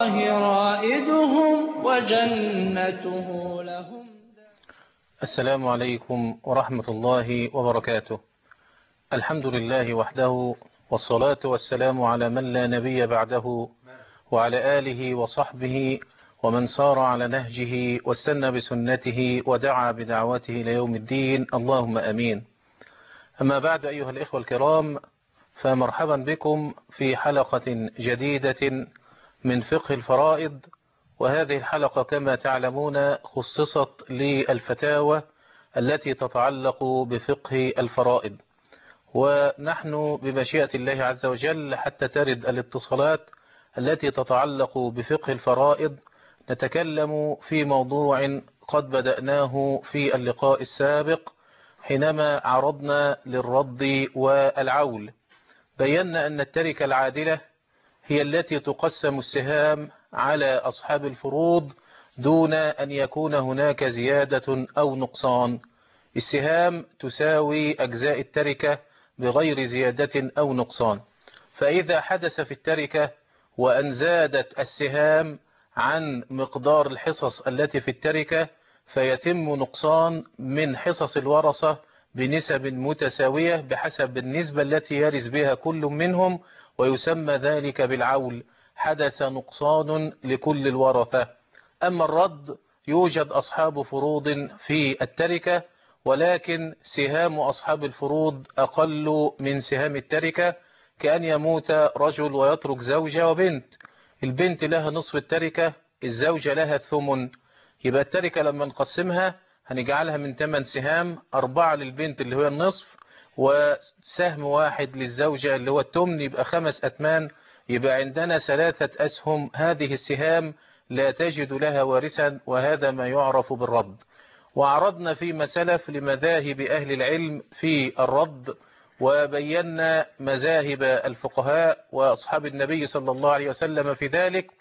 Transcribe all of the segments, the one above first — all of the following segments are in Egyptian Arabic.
رائدهم وجنته لهم السلام عليكم ورحمة الله وبركاته الحمد لله وحده والصلاة والسلام على من لا نبي بعده وعلى آله وصحبه ومن سار على نهجه واستنى بسنته ودعا بدعوته ليوم الدين اللهم أمين أما بعد أيها الإخوة الكرام فمرحبا بكم في حلقة جديدة من فقه الفرائض وهذه الحلقة كما تعلمون خصصت للفتاوى التي تتعلق بفقه الفرائض ونحن بمشيئة الله عز وجل حتى ترد الاتصالات التي تتعلق بفقه الفرائض نتكلم في موضوع قد بدأناه في اللقاء السابق حينما عرضنا للرد والعول بينا أن التركة العادلة هي التي تقسم السهام على أصحاب الفروض دون أن يكون هناك زيادة أو نقصان السهام تساوي أجزاء التركة بغير زيادة أو نقصان فإذا حدث في التركة وأن زادت السهام عن مقدار الحصص التي في التركة فيتم نقصان من حصص الورثة بنسب متساوية بحسب النسبة التي يرث بها كل منهم ويسمى ذلك بالعول حدث نقصان لكل الورثة أما الرد يوجد أصحاب فروض في التركة ولكن سهام أصحاب الفروض أقل من سهام التركة كأن يموت رجل ويترك زوجة وبنت البنت لها نصف التركة الزوجة لها الثمن يبقى التركة لما نقسمها هنجعلها من 8 سهام أربعة للبنت اللي هو النصف وسهم واحد للزوجة اللي هو التمن يبقى خمس أتمان يبقى عندنا ثلاثة أسهم هذه السهام لا تجد لها وارثا وهذا ما يعرف بالرد وعرضنا فيما سلف لمذاهب أهل العلم في الرد وبينا مذاهب الفقهاء وأصحاب النبي صلى الله عليه وسلم في ذلك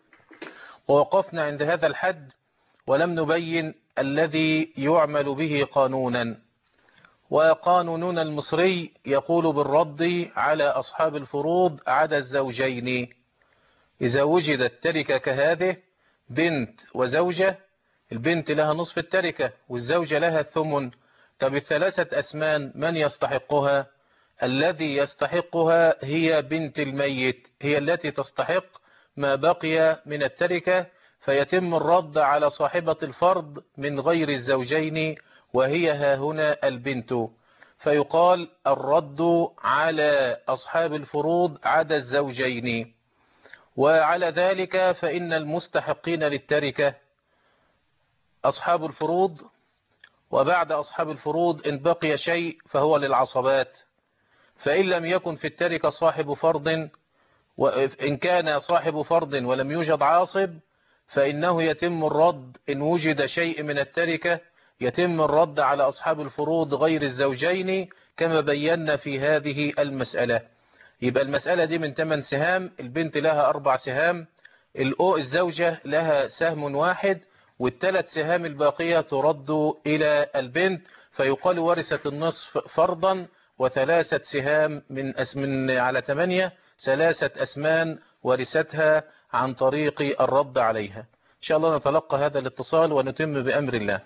ووقفنا عند هذا الحد ولم نبين الذي يعمل به قانونا وقانوننا المصري يقول بالرد على أصحاب الفروض عدا الزوجين إذا وجدت تركة كهذه بنت وزوجة البنت لها نصف التركة والزوجة لها الثمن طب الثلاثة أسمان من يستحقها الذي يستحقها هي بنت الميت هي التي تستحق ما بقي من التركة فيتم الرد على صاحبة الفرض من غير الزوجين وهي ها هنا البنت فيقال الرد على أصحاب الفروض عدا الزوجين وعلى ذلك فإن المستحقين للتركة أصحاب الفروض وبعد أصحاب الفروض إن بقي شيء فهو للعصبات فإن لم يكن في التركة صاحب فرض وإن كان صاحب فرض ولم يوجد عاصب فإنه يتم الرد إن وجد شيء من التركة يتم الرد على أصحاب الفروض غير الزوجين كما بينا في هذه المسألة يبقى المسألة دي من 8 سهام البنت لها أربع سهام الزوجة لها سهم واحد والثلاث سهام الباقية ترد إلى البنت فيقال ورثة النصف فرضا وثلاثة سهام من أسمن على ثمانية ثلاثة أسمان ورثتها عن طريق الرد عليها إن شاء الله نتلقى هذا الاتصال ونتم بأمر الله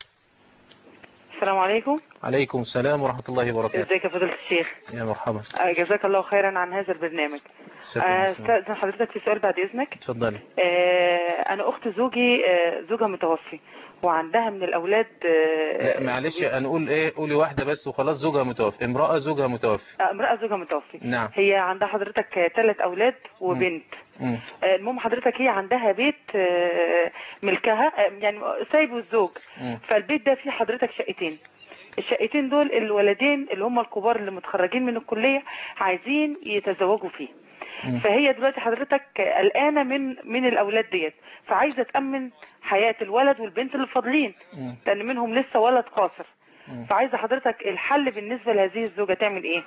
السلام عليكم عليكم السلام ورحمة الله وبركاته ازيك يا فضيلة الشيخ يا مرحبا آه، جزاك الله خيرا عن هذا البرنامج شكرا آه، لك. استاذن حضرتك في سؤال بعد اذنك اتفضلي آه، انا اخت زوجي آه، زوجها متوفي وعندها من الاولاد آه، لا معلش هنقول ايه قولي واحدة بس وخلاص زوجها متوفي امرأة زوجها متوفي آه، امرأة زوجها متوفي نعم هي عندها حضرتك ثلاث اولاد وبنت مم. آه، المهم حضرتك هي عندها بيت آه، ملكها آه، يعني سايبه الزوج مم. فالبيت ده فيه حضرتك شقتين الشقتين دول الولدين اللي هم الكبار اللي متخرجين من الكلية عايزين يتزوجوا فيه مم. فهي دلوقتي حضرتك قلقانه من من الاولاد ديت فعايزه تامن حياه الولد والبنت اللي فاضلين مم. لان منهم لسه ولد قاصر مم. فعايزه حضرتك الحل بالنسبه لهذه الزوجه تعمل ايه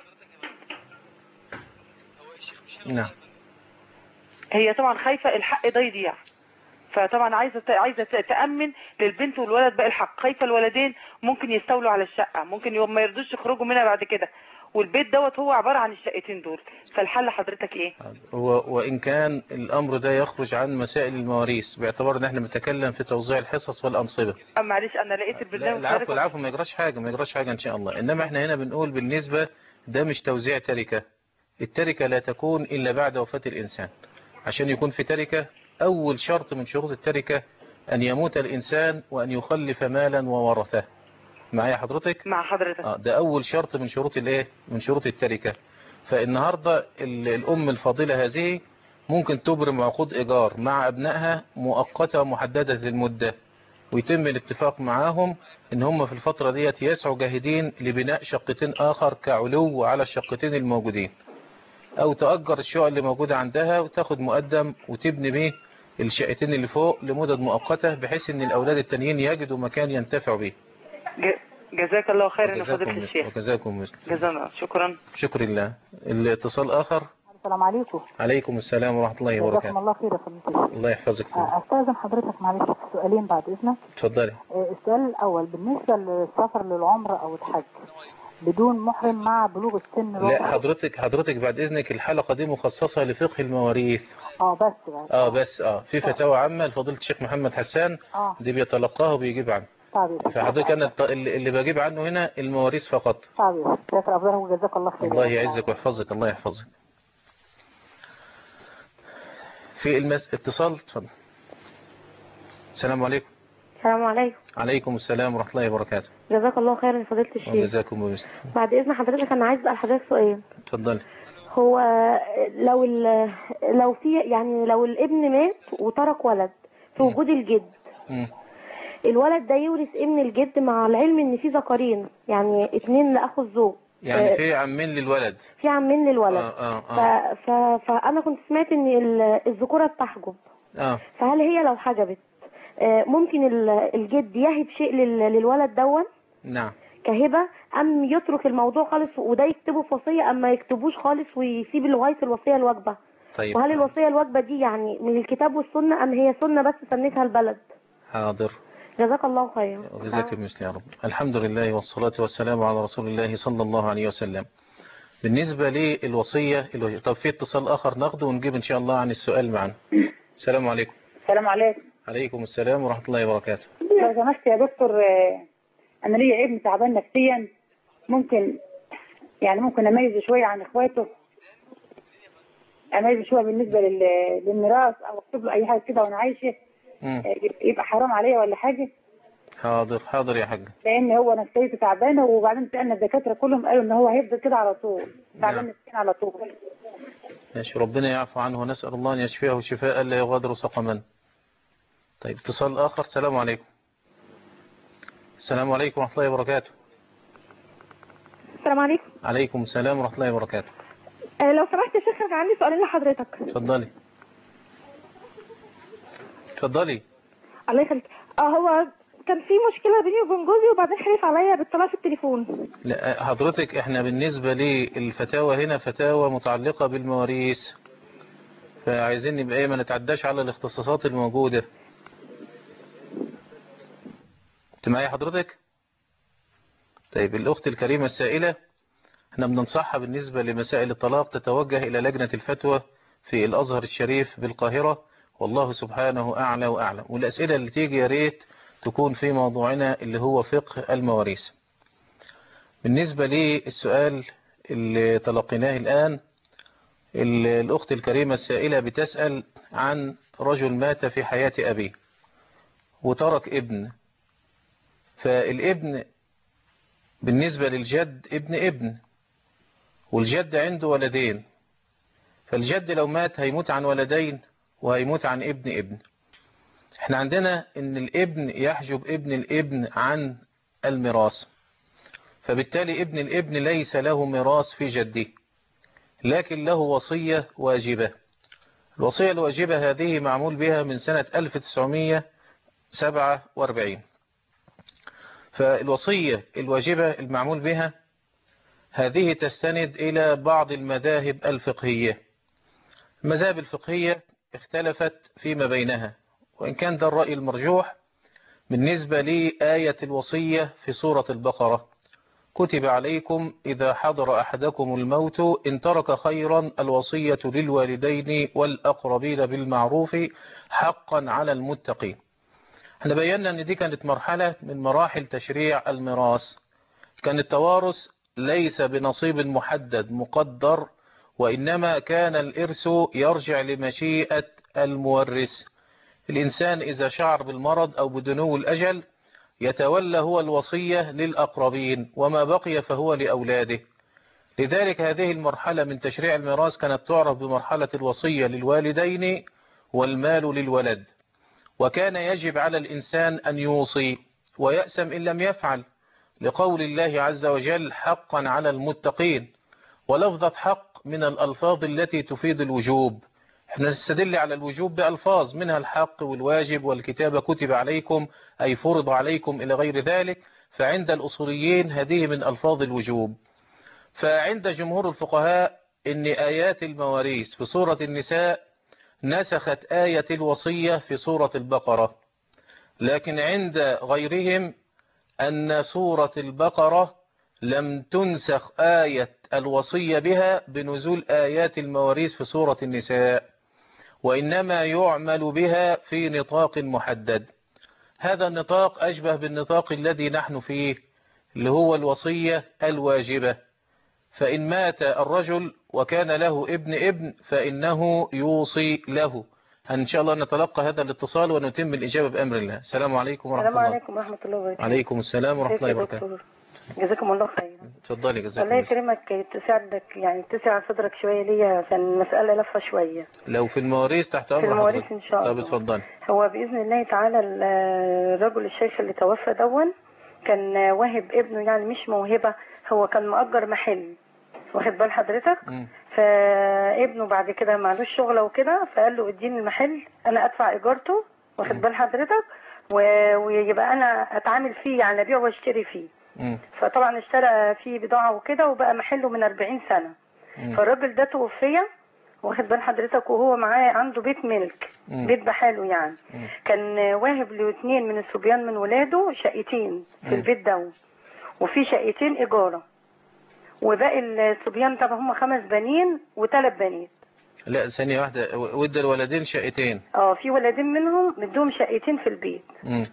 نعم هي طبعا خايفه الحق ده يضيع فطبعا عايزه ت- عايزه ت- تامن للبنت والولد باقي الحق خايفه الولدين ممكن يستولوا على الشقه ممكن يوم ما يرضوش يخرجوا منها بعد كده والبيت دوت هو عباره عن الشقتين دول فالحل حضرتك ايه و- وإن كان الأمر ده يخرج عن مسائل المواريث باعتبار إن احنا بنتكلم في توزيع الحصص والأنصبة أه معلش انا لقيت لا البرنامج العفو حضرتك- العفو ما يجراش حاجة ما يجراش حاجة إن شاء الله إنما احنا هنا بنقول بالنسبة ده مش توزيع تركة التركة لا تكون إلا بعد وفاة الإنسان عشان يكون في تركة أول شرط من شروط التركة أن يموت الإنسان وأن يخلف مالا وورثه معايا حضرتك مع حضرتك آه، ده أول شرط من شروط الإيه من شروط التركة فالنهاردة ال- الأم الفاضلة هذه ممكن تبرم عقود إيجار مع أبنائها مؤقتة ومحددة المدة ويتم الاتفاق معاهم ان هم في الفترة ديت يسعوا جاهدين لبناء شقتين آخر كعلو على الشقتين الموجودين أو تأجر الشقق اللي موجودة عندها وتاخد مقدم وتبني بيه الشقتين اللي فوق لمدد مؤقتة بحيث ان الأولاد التانيين يجدوا مكان ينتفعوا به ج- جزاك الله خيرا يا فضيلة وجزاكم مثل الشيخ وجزاكم مثل جزانا شكرا شكر الله الاتصال آخر السلام عليكم عليكم السلام ورحمة الله جزاكم وبركاته الله خير يا فضيلة الشيخ الله يحفظك آه، استاذن حضرتك معلش في سؤالين بعد اذنك اتفضلي آه، السؤال الاول بالنسبه للسفر للعمره او الحج بدون محرم مع بلوغ السن لا الواحد حضرتك حضرتك بعد إذنك الحلقة دي مخصصة لفقه المواريث اه بس بقى اه بس اه في فتاوى عامة لفضيلة الشيخ محمد حسان اه دي بيتلقاها وبيجيب عنه طيب يا شيخ. فحضرتك انا الط- اللي اللي بجيب عنه هنا المواريث فقط طيب يا شيخ شاكر افضل وجزاك الله خير الله يعزك ويحفظك الله يحفظك في المس... اتصال اتفضل السلام عليكم السلام عليكم عليكم السلام ورحمة الله وبركاته جزاك الله خيرا يا فضيلة الشيخ وجزاكم بمثل بعد إذن حضرتك أنا عايز أسأل حضرتك سؤال اتفضلي هو لو ال- لو في يعني لو الابن مات وترك ولد في وجود الجد مم. الولد ده يورث ابن الجد مع العلم ان في ذكرين يعني اتنين لاخو الزوج يعني آه، في عمين للولد في عمين للولد اه اه ف... اه, ف... فانا كنت سمعت ان ال- الذكوره بتحجب آه. فهل هي لو حجبت آه، ممكن ال- الجد يهب شيء لل... للولد دون نعم كهبه ام يترك الموضوع خالص وده يكتبه في وصيه ام ما يكتبوش خالص ويسيب لغايه الوصيه الواجبه طيب وهل الوصيه الواجبه دي يعني من الكتاب والسنه ام هي سنه بس سنتها البلد حاضر جزاك الله خيرا وجزاك بمثل يا رب الحمد لله والصلاة والسلام على رسول الله صلى الله عليه وسلم بالنسبة للوصية الوصية. طب في اتصال آخر ناخده ونجيب إن شاء الله عن السؤال معنا السلام عليكم السلام عليكم عليكم السلام ورحمة الله وبركاته لو سمحت يا دكتور آه، انا ليا ابن تعبان نفسيا ممكن يعني ممكن اميزه شويه عن اخواته اميزه شويه بالنسبه لل- للميراث او اكتب له اي حاجه كده وانا عايشه مم. آه، يبقى حرام عليا ولا حاجه حاضر حاضر يا حاج لان هو نفسيته تعبانه وبعدين سالنا الدكاتره كلهم قالوا ان هو هيفضل كده على طول تعبان نعم. نفسيا على طول ماشي ربنا يعفو عنه ونسأل الله أن يشفيه شفاء لا يغادر سقما طيب اتصال آخر السلام عليكم السلام عليكم ورحمة الله وبركاته السلام عليكم عليكم السلام ورحمة الله وبركاته آه، لو سمحت يا شيخ انا عندي سؤالين لحضرتك اتفضلي اتفضلي الله يخليك اه هو كان في مشكله بيني وبين جوزي وبعدين حلف عليا بالطلاق في التليفون لا حضرتك احنا بالنسبة للفتاوى هنا فتاوى متعلقة بالمواريث فعايزين نبقى ايه ما نتعداش على الاختصاصات الموجودة انت معايا حضرتك طيب الاخت الكريمة السائلة احنا بننصحها بالنسبة لمسائل الطلاق تتوجه الى لجنة الفتوى في الازهر الشريف بالقاهرة والله سبحانه اعلى واعلم والاسئلة اللي تيجي يا ريت تكون في موضوعنا اللي هو فقه المواريث بالنسبة للسؤال اللي تلقيناه الآن ال- الأخت الكريمة السائلة بتسأل عن رجل مات في حياة أبيه وترك ابن فالابن بالنسبة للجد ابن ابن والجد عنده ولدين فالجد لو مات هيموت عن ولدين وهيموت عن ابن ابن احنا عندنا ان الابن يحجب ابن الابن عن الميراث فبالتالي ابن الابن ليس له ميراث في جده لكن له وصية واجبة الوصية الواجبة هذه معمول بها من سنة 1947 فالوصية الواجبة المعمول بها هذه تستند إلى بعض المذاهب الفقهية المذاهب الفقهية اختلفت فيما بينها وإن كان ده الرأي المرجوح بالنسبة لآية الوصية في سورة البقرة كتب عليكم إذا حضر أحدكم الموت إن ترك خيرا الوصية للوالدين والأقربين بالمعروف حقا على المتقين احنا بينا ان دي كانت مرحلة من مراحل تشريع الميراث كان التوارث ليس بنصيب محدد مقدر وإنما كان الإرث يرجع لمشيئة المورث الإنسان إذا شعر بالمرض أو بدنو الأجل يتولى هو الوصية للأقربين وما بقي فهو لأولاده لذلك هذه المرحلة من تشريع الميراث كانت تعرف بمرحلة الوصية للوالدين والمال للولد وكان يجب على الإنسان أن يوصي ويأسم إن لم يفعل لقول الله عز وجل حقا على المتقين ولفظة حق من الألفاظ التي تفيد الوجوب احنا نستدل على الوجوب بألفاظ منها الحق والواجب والكتابة كتب عليكم أي فرض عليكم إلى غير ذلك فعند الأصوليين هذه من ألفاظ الوجوب فعند جمهور الفقهاء إن آيات المواريث في سورة النساء نسخت آية الوصية في سورة البقرة لكن عند غيرهم أن سورة البقرة لم تنسخ آية الوصية بها بنزول آيات المواريث في سورة النساء وإنما يعمل بها في نطاق محدد هذا النطاق أشبه بالنطاق الذي نحن فيه اللي هو الوصية الواجبة فإن مات الرجل وكان له ابن ابن فإنه يوصي له إن شاء الله نتلقى هذا الاتصال ونتم الإجابة بأمر الله السلام عليكم ورحمة السلام الله عليكم ورحمة الله وبركاته عليكم السلام ورحمة الله ازيك يا وبركاته دكتور؟ جزاكم الله خيرا اتفضلي جزاك الله الله خير. يكرمك تساعدك يعني تسع صدرك شوية ليا عشان المسألة لفة شوية لو في المواريث تحت أمر المواريث حضرتك. إن شاء طب الله. اتفضلي هو بإذن الله تعالى ال- الرجل الشيخ اللي توفى دون كان واهب ابنه يعني مش موهبة هو كان مأجر محل واخد بال حضرتك مم. فابنه بعد كده معلوش شغلة وكده فقال له اديني المحل انا ادفع ايجارته واخد بال حضرتك و- ويبقى انا اتعامل فيه يعني ابيع واشتري فيه مم. فطبعا اشترى فيه بضاعة وكده وبقى محله من 40 سنة مم. فالراجل ده توفي واخد بال حضرتك وهو معاه عنده بيت ملك مم. بيت بحاله يعني مم. كان واهب لاثنين من الصبيان من ولاده شقتين في مم. البيت ده وفي شقتين إيجارة وباقي الصبيان طبعا هم خمس بنين وثلاث بنات لا ثانية واحدة ودى الولدين شقتين اه في ولدين منهم مدوهم شقتين في البيت مم.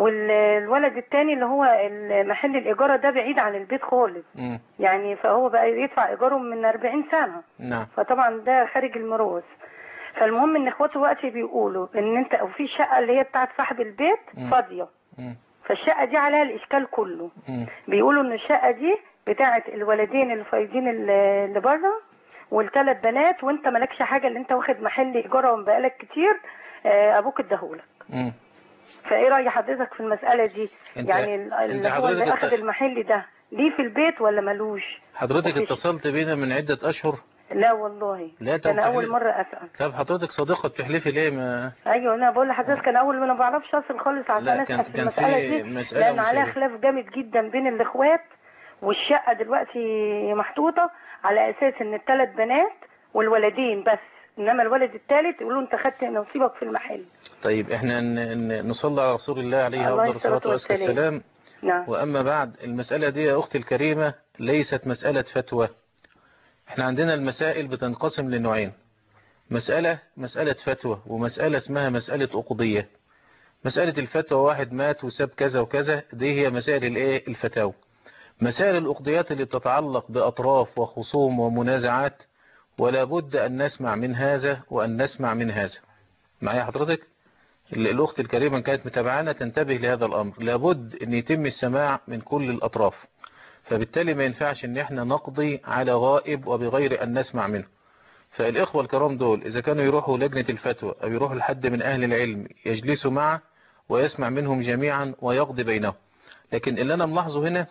والولد التاني اللي هو محل الإيجارة ده بعيد عن البيت خالص مم. يعني فهو بقى يدفع إيجاره من 40 سنة نعم فطبعا ده خارج الميراث فالمهم ان اخواته وقتي بيقولوا ان انت او في شقه اللي هي بتاعت صاحب البيت مم. فاضيه مم. فالشقه دي عليها الاشكال كله مم. بيقولوا ان الشقه دي بتاعت الولدين اللي فايضين اللي اللي بره والثلاث بنات وانت مالكش حاجه اللي انت واخد محل ايجاره بقالك كتير آه، ابوك اداهولك مم. فايه راي حضرتك في المساله دي انت- يعني ال- انت اللي هو حضرتك اللي اخد الت- المحل ده ليه في البيت ولا ملوش حضرتك مفيش. اتصلت بينا من عدة أشهر لا والله لا، طب انا اول تحليل. مره اسال طب حضرتك صديقة بتحلفي ليه ما ايوه انا بقول لحضرتك انا اول ما انا بعرفش اصل خالص عشان لا، اسال كان- في كان المساله في دي مسألة لان عليها ومسألة. خلاف جامد جدا بين الاخوات والشقه دلوقتي محطوطه على اساس ان الثلاث بنات والولدين بس انما الولد الثالث يقولوا انت خدت نصيبك في المحل طيب احنا ن- ن- نصلي على رسول الله عليه الله أفضل الصلاة الصلاة وأزكى والسلام. السلام نعم وأما بعد المسألة دي يا أختي الكريمة ليست مسألة فتوى احنا عندنا المسائل بتنقسم لنوعين مسألة مسألة فتوى ومسألة اسمها مسألة أقضية مسألة الفتوى واحد مات وساب كذا وكذا دي هي مسائل الايه الفتاوى مسائل الأقضيات اللي بتتعلق بأطراف وخصوم ومنازعات ولا بد أن نسمع من هذا وأن نسمع من هذا معايا حضرتك ال- الأخت الكريمة كانت متابعانا تنتبه لهذا الأمر لابد أن يتم السماع من كل الأطراف فبالتالي ما ينفعش أن احنا نقضي على غائب وبغير أن نسمع منه فالإخوة الكرام دول إذا كانوا يروحوا لجنة الفتوى أو يروحوا لحد من أهل العلم يجلسوا معه ويسمع منهم جميعا ويقضي بينهم لكن اللي أنا ملاحظه هنا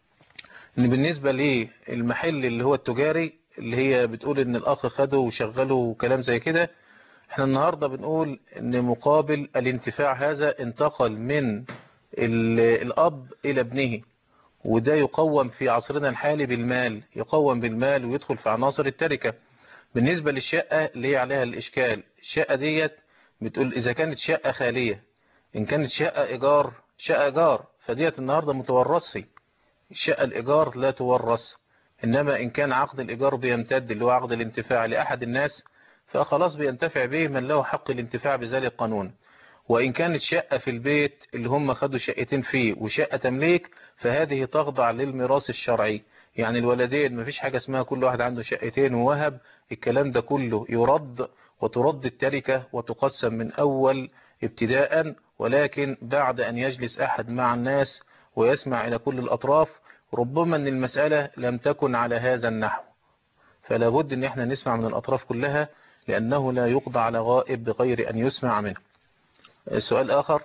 ان بالنسبة للمحل اللي هو التجاري اللي هي بتقول ان الاخ خده وشغله وكلام زي كده احنا النهاردة بنقول ان مقابل الانتفاع هذا انتقل من ال- الاب الى ابنه وده يقوم في عصرنا الحالي بالمال يقوم بالمال ويدخل في عناصر التركة بالنسبة للشقة اللي هي عليها الاشكال الشقة ديت بتقول اذا كانت شقة خالية ان كانت شقة ايجار شقة ايجار فديت النهاردة متورثي شقة الإيجار لا تورث إنما إن كان عقد الإيجار بيمتد اللي هو عقد الانتفاع لأحد الناس فخلاص بينتفع به من له حق الانتفاع بذلك القانون وإن كانت شقة في البيت اللي هم خدوا شقتين فيه وشقة تمليك فهذه تخضع للميراث الشرعي يعني الولدين مفيش حاجة اسمها كل واحد عنده شقتين ووهب الكلام ده كله يرد وترد التركة وتقسم من أول ابتداء ولكن بعد أن يجلس أحد مع الناس ويسمع إلى كل الأطراف ربما أن المسألة لم تكن على هذا النحو فلا بد أن احنا نسمع من الأطراف كلها لأنه لا يقضى على غائب بغير أن يسمع منه سؤال آخر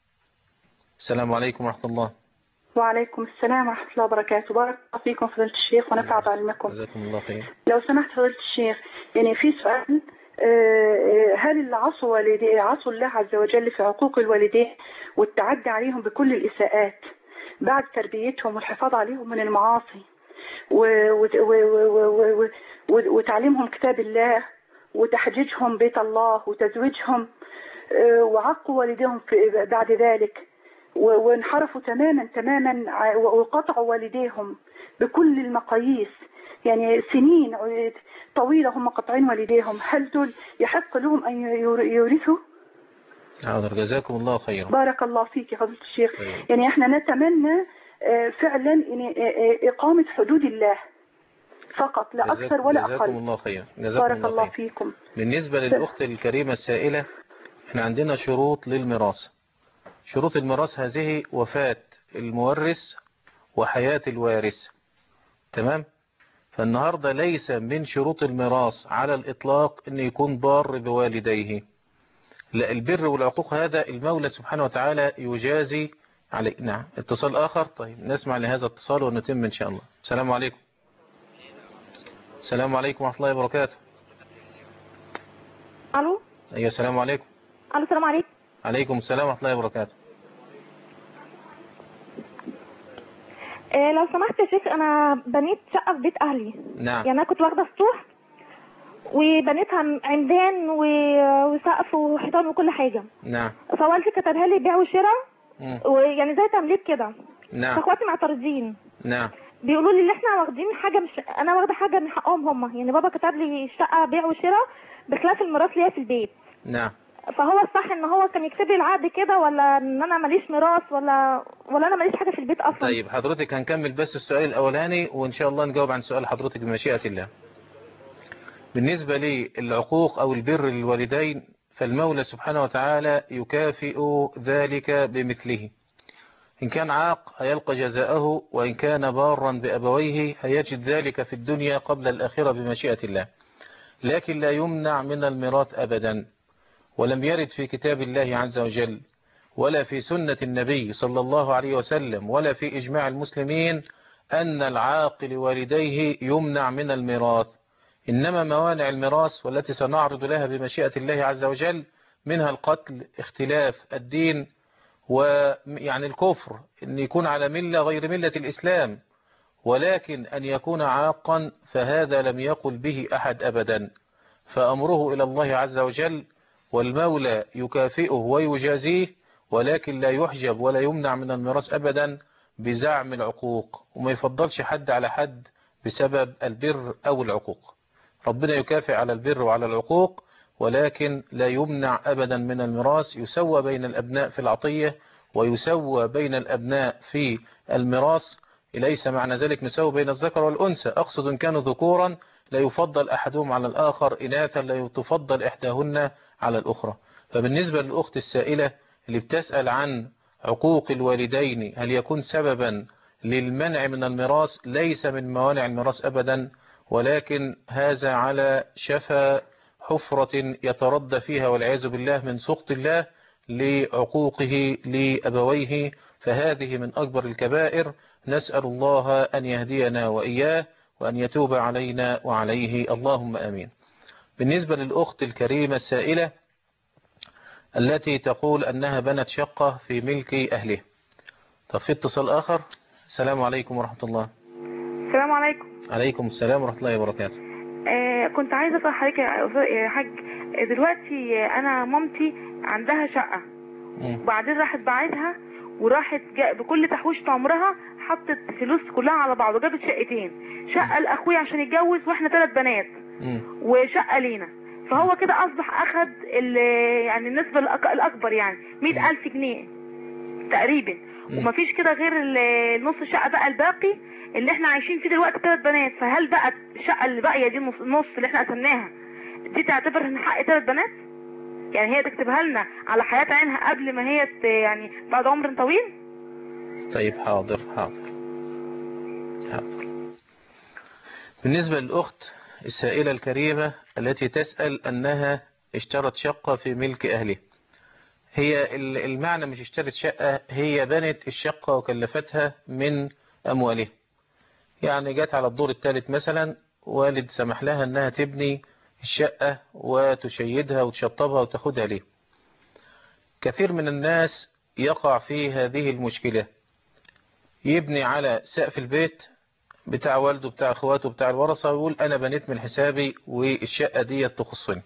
السلام عليكم ورحمة الله وعليكم السلام ورحمة الله وبركاته بارك الله فيكم فضيلة الشيخ ونفع بعلمكم جزاكم الله خير لو سمحت فضيلة الشيخ يعني في سؤال آه، هل اللي عصوا والدي عصوا الله عز وجل في عقوق الوالدين والتعدي عليهم بكل الإساءات بعد تربيتهم والحفاظ عليهم من المعاصي و- و- و- و- و- و- وتعليمهم كتاب الله وتحجيجهم بيت الله وتزويجهم آه، وعقوا والديهم في بعد ذلك و- وانحرفوا تماما تماما ع- وقطعوا والديهم بكل المقاييس يعني سنين ع- طويلة هم قطعين والديهم هل دول يحق لهم أن يور- يورثوا حاضر جزاكم الله خيرا بارك الله فيك يا فضيلة الشيخ طيب. يعني احنا نتمنى آه، فعلا إن- آه، آه، إقامة حدود الله فقط لا جزاك- أكثر ولا جزاكم أقل الله خيرا جزاكم بارك الله الله خير فيكم بالنسبة للأخت الكريمة السائلة احنا عندنا شروط للميراث شروط الميراث هذه وفاة المورث وحياة الوارث تمام فالنهاردة ليس من شروط الميراث على الإطلاق أن يكون بار بوالديه لا البر والعقوق هذا المولى سبحانه وتعالى يجازي عليه نعم اتصال آخر طيب نسمع لهذا الاتصال ونتم إن شاء الله السلام عليكم السلام عليكم ورحمة الله وبركاته الو أيها السلام عليكم الو السلام عليكم عليكم السلام ورحمة الله وبركاته آه لو سمحت يا شيخ انا بنيت شقه في بيت اهلي نعم يعني انا كنت واخده سطوح وبنيتها عمدان و- وسقف وحيطان وكل حاجه نعم فوالدي كتبها لي بيع وشراء مم. ويعني زي تمليك كده نعم فاخواتي معترضين نعم بيقولوا لي ان احنا واخدين حاجه مش انا واخده حاجه من حقهم هم يعني بابا كتب لي شقه بيع وشراء بخلاف الميراث ليا في البيت نعم فهو الصح ان هو كان يكتب لي العقد كده ولا ان انا ماليش ميراث ولا ولا انا ماليش حاجه في البيت اصلا طيب حضرتك هنكمل بس السؤال الأولاني وإن شاء الله نجاوب عن سؤال حضرتك بمشيئة الله بالنسبة للعقوق أو البر للوالدين فالمولى سبحانه وتعالى يكافئ ذلك بمثله إن كان عاق هيلقى جزاءه وإن كان بارا بأبويه هيجد ذلك في الدنيا قبل الآخرة بمشيئة الله لكن لا يمنع من الميراث أبدا ولم يرد في كتاب الله عز وجل ولا في سنة النبي صلى الله عليه وسلم ولا في إجماع المسلمين أن العاق لوالديه يمنع من الميراث إنما موانع الميراث والتي سنعرض لها بمشيئة الله عز وجل منها القتل اختلاف الدين ويعني الكفر أن يكون على ملة غير ملة الإسلام ولكن أن يكون عاقا فهذا لم يقل به أحد أبدا فأمره إلى الله عز وجل والمولى يكافئه ويجازيه ولكن لا يحجب ولا يمنع من الميراث أبدا بزعم العقوق وما يفضلش حد على حد بسبب البر أو العقوق ربنا يكافئ على البر وعلى العقوق ولكن لا يمنع أبدا من الميراث يسوى بين الأبناء في العطية ويسوى بين الأبناء في الميراث ليس معنى ذلك مساوي بين الذكر والأنثى أقصد إن كانوا ذكورا لا يفضل أحدهم على الآخر إناثا لا تفضل إحداهن على الأخرى فبالنسبة للأخت السائلة اللي بتسأل عن عقوق الوالدين هل يكون سببا للمنع من الميراث ليس من موانع الميراث أبدا ولكن هذا على شفا حفرة يتردى فيها والعياذ بالله من سخط الله لعقوقه لأبويه فهذه من أكبر الكبائر نسأل الله أن يهدينا وإياه وأن يتوب علينا وعليه اللهم آمين بالنسبة للأخت الكريمة السائلة التي تقول أنها بنت شقة في ملك أهله طب في اتصال آخر السلام عليكم ورحمة الله السلام عليكم عليكم السلام ورحمة الله وبركاته آه كنت عايزه اسال حضرتك يا أستاذ- يا حاج آه، دلوقتي آه، انا مامتي عندها شقه مم. وبعدين راحت باعتها وراحت جا- بكل تحويشة عمرها حطت فلوس كلها على بعض وجابت شقتين شقه لاخويا عشان يتجوز واحنا ثلاث بنات مم. وشقه لينا فهو كده اصبح اخد ال- يعني النسبه الأك- الاكبر يعني مئة الف جنيه تقريبا ومفيش كده غير ال- نص الشقه بقى الباقي اللي احنا عايشين فيه دلوقتي ثلاث بنات فهل بقى الشقه اللي باقيه دي نص النص اللي احنا قسمناها دي تعتبر ان حق ثلاث بنات يعني هي تكتبها لنا على حياه عينها قبل ما هي ت- يعني بعد عمر طويل طيب حاضر حاضر حاضر بالنسبة للأخت السائلة الكريمة التي تسأل أنها اشترت شقة في ملك أهله هي ال- المعنى مش اشترت شقة هي بنت الشقة وكلفتها من أموالها يعني جت على الدور الثالث مثلا والد سمح لها أنها تبني الشقة وتشيدها وتشطبها وتاخدها ليه كثير من الناس يقع في هذه المشكلة يبني على سقف البيت بتاع والده بتاع اخواته بتاع الورثة ويقول انا بنيت من حسابي والشقة دي تخصني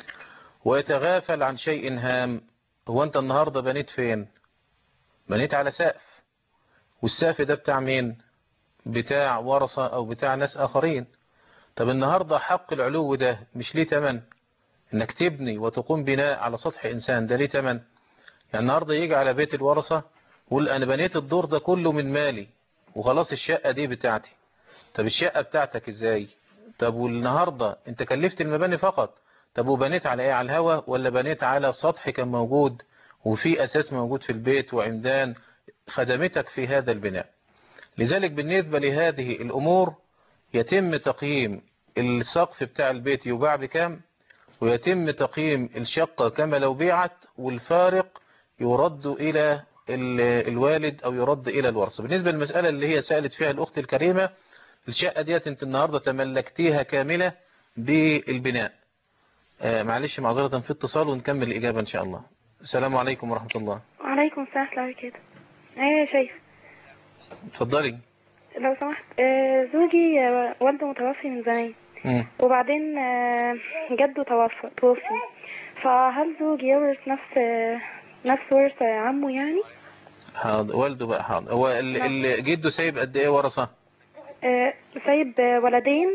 ويتغافل عن شيء هام هو انت النهاردة بنيت فين بنيت على سقف والسقف ده بتاع مين بتاع ورثة او بتاع ناس اخرين طب النهاردة حق العلو ده مش ليه تمن انك تبني وتقوم بناء على سطح انسان ده ليه تمن يعني النهاردة يجي على بيت الورثة يقول انا بنيت الدور ده كله من مالي وخلاص الشقة دي بتاعتي طب الشقة بتاعتك ازاي طب والنهاردة انت كلفت المباني فقط طب وبنيت على ايه على الهوا ولا بنيت على سطح كان موجود وفي اساس موجود في البيت وعمدان خدمتك في هذا البناء لذلك بالنسبة لهذه الامور يتم تقييم السقف بتاع البيت يباع بكام ويتم تقييم الشقة كما لو بيعت والفارق يرد إلى ال- الوالد أو يرد إلى الورثة بالنسبة للمسألة اللي هي سألت فيها الأخت الكريمة الشقة ديت أنت النهاردة تملكتيها كاملة بالبناء آه معلش معذرة في اتصال ونكمل الإجابة إن شاء الله السلام عليكم ورحمة الله وعليكم السلام ورحمة الله وبركاته ايوه يا شيخ اتفضلي لو سمحت آه، زوجي آه، والده متوفي من زمان مم. وبعدين آه، جده توفى توفي فهل زوجي يورث نفس آه، نفس ورث عمه يعني حاضر والده بقى حاضر هو ال- ال- جده سايب قد إيه ورثة آه، سايب آه، ولدين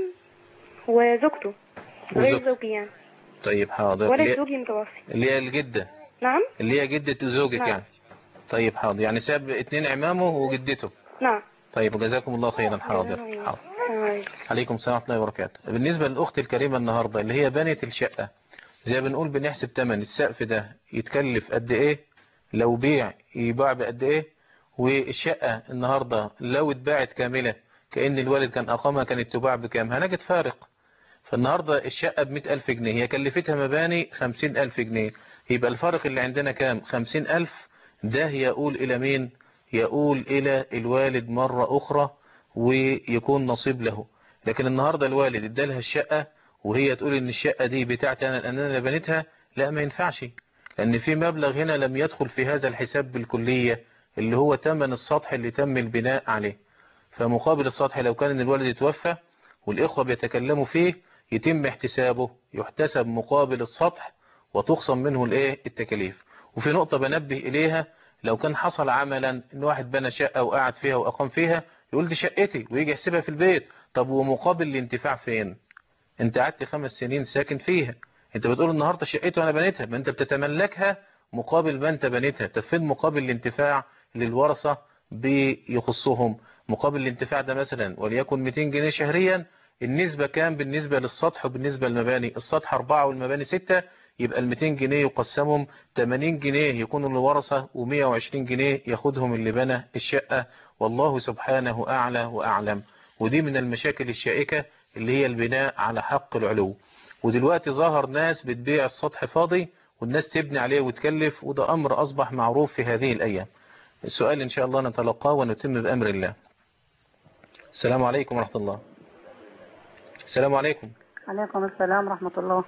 وزوجته غير وزوجته. زوجي يعني طيب حاضر ولد اللي- زوجي متوفي اللي هي الجدة نعم اللي هي جدة زوجك نعم. يعني طيب حاضر يعني ساب اتنين عمامه وجدته نعم طيب وجزاكم الله خيرا حاضر حاضر عليكم السلام ورحمة الله وبركاته بالنسبة للأخت الكريمة النهاردة اللي هي بنت الشقة زي ما بنقول بنحسب تمن السقف ده يتكلف قد ايه لو بيع يباع بقد ايه والشقة النهاردة لو اتباعت كاملة كأن الوالد كان أقامها كانت تباع بكام هنجد فارق فالنهاردة الشقة بمئة ألف جنيه هي كلفتها مباني خمسين ألف جنيه يبقى الفارق اللي عندنا كام خمسين ألف ده يقول إلى مين يقول إلى الوالد مرة أخرى ويكون نصيب له لكن النهاردة الوالد ادالها الشقة وهي تقول ان الشقة دي بتاعتي انا لان انا اللي بنيتها لا ما ينفعش لان في مبلغ هنا لم يدخل في هذا الحساب بالكلية اللي هو تمن السطح اللي تم البناء عليه فمقابل السطح لو كان الوالد يتوفى والإخوة بيتكلموا فيه يتم احتسابه يحتسب مقابل السطح وتخصم منه الايه التكاليف وفي نقطة بنبه إليها لو كان حصل عملا ان واحد بنى شقة وقعد فيها وأقام فيها يقول دي شقتي ويجي يحسبها في البيت طب ومقابل الانتفاع فين انت قعدت خمس سنين ساكن فيها انت بتقول النهاردة شقتي وانا بنيتها ما انت بتتملكها مقابل ما انت بنيتها طب فين مقابل الانتفاع للورثة بيخصهم مقابل الانتفاع ده مثلا وليكن 200 جنيه شهريا النسبة كام بالنسبة للسطح وبالنسبة للمباني السطح 4 والمباني 6 يبقى ال 200 جنيه يقسمهم 80 جنيه يكونوا للورثة و120 جنيه ياخدهم اللي بنى الشقة والله سبحانه أعلى وأعلم ودي من المشاكل الشائكة اللي هي البناء على حق العلو ودلوقتي ظهر ناس بتبيع السطح فاضي والناس تبني عليه وتكلف وده أمر أصبح معروف في هذه الأيام السؤال إن شاء الله نتلقاه ونتم بأمر الله السلام عليكم ورحمة الله السلام عليكم عليكم السلام ورحمة الله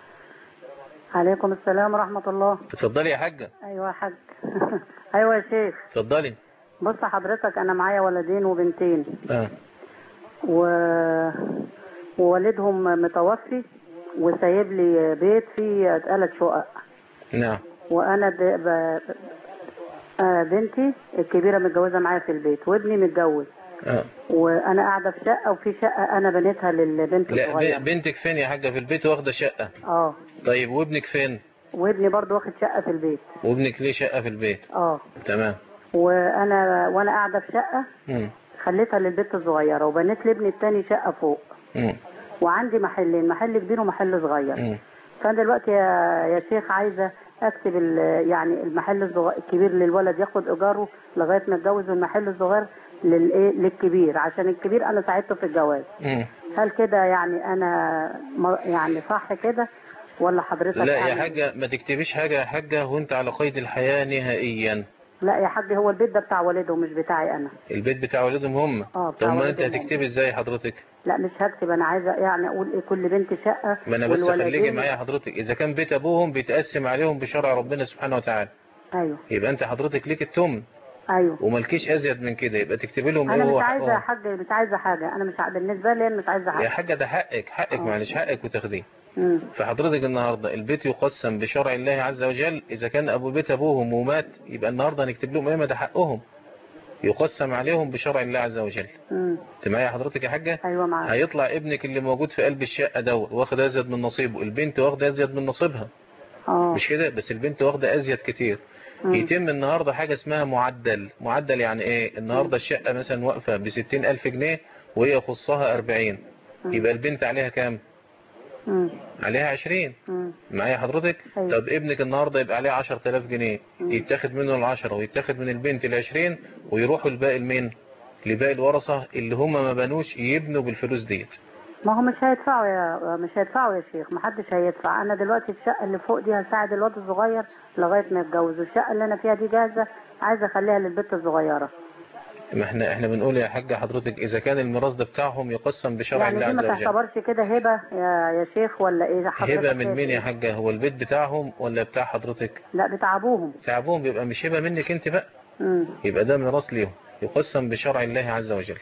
عليكم السلام ورحمة الله اتفضلي يا حاجة أيوة يا حاج أيوة يا شيخ اتفضلي بص حضرتك أنا معايا ولدين وبنتين آه. و... ووالدهم متوفي وسايب لي بيت فيه ثلاث شقق نعم وأنا د... ب... آه بنتي الكبيرة متجوزة معايا في البيت وابني متجوز آه. وأنا قاعدة في شقة وفي شقة أنا بنيتها للبنت لا الصغيرة ب- بنتك فين يا حاجة في البيت واخدة شقة اه طيب وابنك فين وابني برضو واخد شقة في البيت وابنك ليه شقة في البيت اه تمام وأنا وأنا قاعدة في شقة مم. خليتها للبنت الصغيرة وبنيت لابني التاني شقة فوق مم. وعندي محلين محل كبير ومحل صغير مم. فانا دلوقتي يا يا شيخ عايزه اكتب ال- يعني المحل الصغ- الكبير للولد ياخد ايجاره لغايه ما يتجوز والمحل الصغير للايه للكبير عشان الكبير انا ساعدته في الجواز مم. هل كده يعني انا م- يعني صح كده ولا حضرتك لا يا يعني- حاجة ما تكتبيش حاجة يا حاجة وانت على قيد الحياة نهائيا لا يا حاج هو البيت ده بتاع والده مش بتاعي انا البيت بتاع والدهم هم اه طب بتاع ما انت والدهم هم. هتكتبي ازاي حضرتك لا مش هكتب انا عايزه يعني اقول ايه كل بنت شقه ما انا بس والولدين- خليكي معايا حضرتك اذا كان بيت ابوهم بيتقسم عليهم بشرع ربنا سبحانه وتعالى ايوه يبقى انت حضرتك ليك التمن ايوه وملكيش ازيد من كده يبقى تكتبي لهم انا ايه مش هو عايزه يا حقهم حاج مش عايزه حاجه انا مش ع- بالنسبه لي أنا مش عايزه يا حاجه حاجة ده حقك حقك آه. معلش حقك وتاخديه مم. فحضرتك النهاردة البيت يقسم بشرع الله عز وجل إذا كان أبو بيت أبوهم ومات يبقى النهاردة هنكتب لهم إيه ما ده حقهم يقسم عليهم بشرع الله عز وجل مم. انت معايا حضرتك يا حاجة ايوه معاك هيطلع ابنك اللي موجود في قلب الشقة دوت واخد أزيد من نصيبه البنت واخدة أزيد من نصيبها اه مش كده بس البنت واخدة أزيد كتير مم. يتم النهاردة حاجة اسمها معدل معدل يعني ايه النهاردة الشقة مثلا واقفة بستين ألف جنيه وهي يخصها أربعين مم. يبقى البنت عليها كام مم. عليها عشرين مم. معايا حضرتك أيوة. طب ابنك النهاردة يبقى عليه 10000 جنيه مم. يتاخد منه العشرة ويتاخد من البنت العشرين ويروحوا الباقي لمين لباقي الورثة اللي هم ما بنوش يبنوا بالفلوس ديت ما هو مش هيدفعوا يا مش هيدفعوا يا شيخ محدش هيدفع انا دلوقتي الشقه اللي فوق دي هساعد الواد الصغير لغايه ما يتجوز والشقه اللي انا فيها دي جاهزه عايزه اخليها للبنت الصغيره ما احنا احنا بنقول يا حاجة حضرتك اذا كان الميراث ده بتاعهم يقسم بشرع يعني الله دي ما عز وجل تعتبرش كده هبه يا يا شيخ ولا ايه حضرتك هبة من شايف مين يا إيه؟ حاجة هو البيت بتاعهم ولا بتاع حضرتك لا بتاع ابوهم بتاع ابوهم بيبقى مش هبة منك انت بقى مم. يبقى ده ميراث ليهم يقسم بشرع الله عز وجل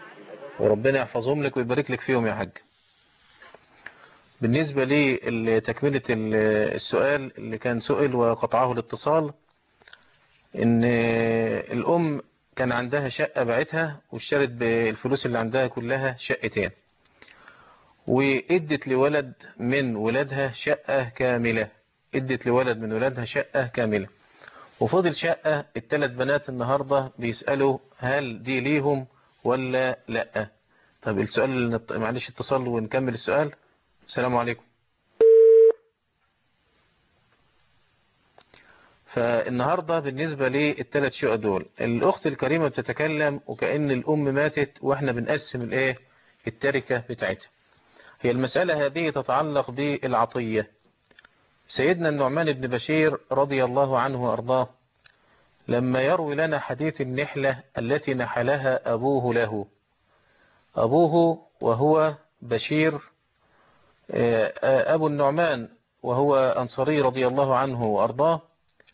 وربنا يحفظهم لك ويبارك لك فيهم يا حاج بالنسبة لي تكملة السؤال اللي كان سئل وقطعه الاتصال ان الام كان عندها شقة باعتها واشترت بالفلوس اللي عندها كلها شقتين وادت لولد من ولادها شقة كاملة ادت لولد من ولادها شقة كاملة وفضل شقة الثلاث بنات النهاردة بيسألوا هل دي ليهم ولا لا طب السؤال معلش اتصال ونكمل السؤال السلام عليكم فالنهاردة بالنسبة للثلاث شقق دول الأخت الكريمة بتتكلم وكأن الأم ماتت وإحنا بنقسم الإيه التركة بتاعتها هي المسألة هذه تتعلق بالعطية سيدنا النعمان بن بشير رضي الله عنه وأرضاه لما يروي لنا حديث النحلة التي نحلها أبوه له أبوه وهو بشير أبو النعمان وهو أنصري رضي الله عنه وأرضاه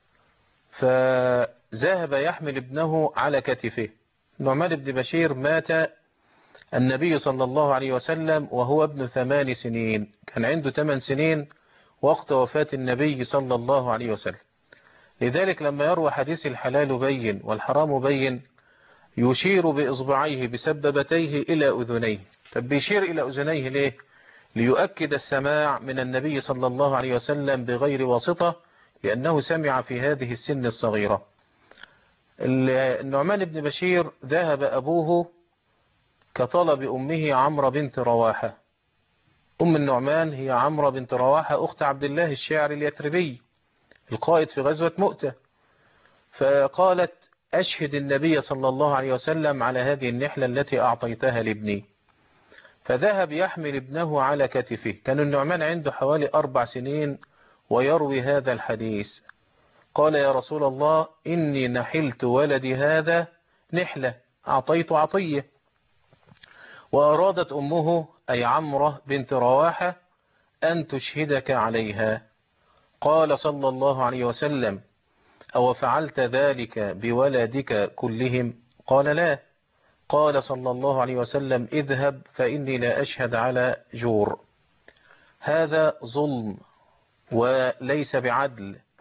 فذهب يحمل ابنه على كتفه نعمان بن بشير مات النبي صلى الله عليه وسلم وهو ابن ثمان سنين كان عنده ثمان سنين وقت وفاة النبي صلى الله عليه وسلم لذلك لما يروى حديث الحلال بين والحرام بين يشير بإصبعيه بسببتيه إلى أذنيه طب بيشير إلى أذنيه ليه ليؤكد السماع من النبي صلى الله عليه وسلم بغير واسطة لأنه سمع في هذه السن الصغيرة النعمان بن بشير ذهب أبوه كطلب أمه عمرو بنت رواحة أم النعمان هي عمرو بنت رواحة أخت عبد الله الشاعر اليثربي القائد في غزوة مؤتة فقالت أشهد النبي صلى الله عليه وسلم على هذه النحلة التي أعطيتها لابني فذهب يحمل ابنه على كتفه كان النعمان عنده حوالي أربع سنين ويروي هذا الحديث قال يا رسول الله إني نحلت ولدي هذا نحلة أعطيت عطية وأرادت أمه أي عمرة بنت رواحة أن تشهدك عليها قال صلى الله عليه وسلم أو فعلت ذلك بولدك كلهم قال لا قال صلى الله عليه وسلم اذهب فإني لا أشهد على جور هذا ظلم وليس بعدل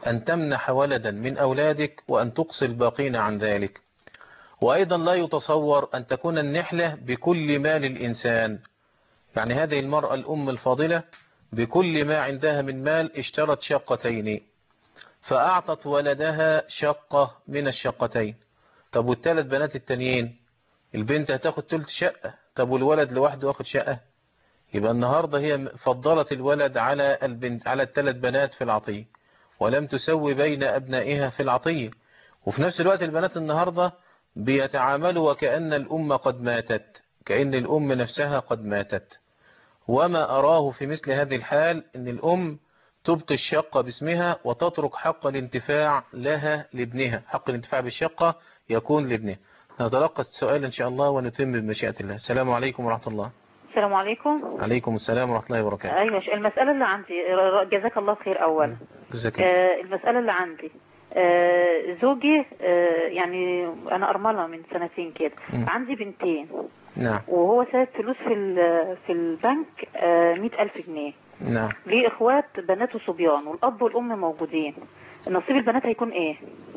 أن تمنح ولدا من أولادك وأن تقصي الباقين عن ذلك وأيضا لا يتصور أن تكون النحلة بكل مال الإنسان يعني هذه المرأة الأم الفاضلة بكل ما عندها من مال اشترت شقتين فأعطت ولدها شقة من الشقتين طب والثلاث بنات التانيين البنت هتاخد تلت شقة طب والولد لوحده واخد شقة يبقى النهاردة هي فضلت الولد على البنت على الثلاث بنات في العطية ولم تسوي بين أبنائها في العطية وفي نفس الوقت البنات النهاردة بيتعاملوا وكأن الأم قد ماتت كأن الأم نفسها قد ماتت وما أراه في مثل هذه الحال أن الأم تبقي الشقة باسمها وتترك حق الانتفاع لها لابنها حق الانتفاع بالشقة يكون لابنها نتلقى السؤال إن شاء الله ونتم بمشيئة الله السلام عليكم ورحمة الله السلام عليكم عليكم السلام ورحمة الله وبركاته ايوه المسألة اللي عندي جزاك الله خير اولا جزاك الله آه المسألة اللي عندي آه زوجي آه يعني انا ارملة من سنتين كده مم. عندي بنتين نعم وهو سايب فلوس في ال- في البنك آه مئة ألف جنيه نعم ليه اخوات بنات وصبيان والاب والام موجودين نصيب البنات هيكون ايه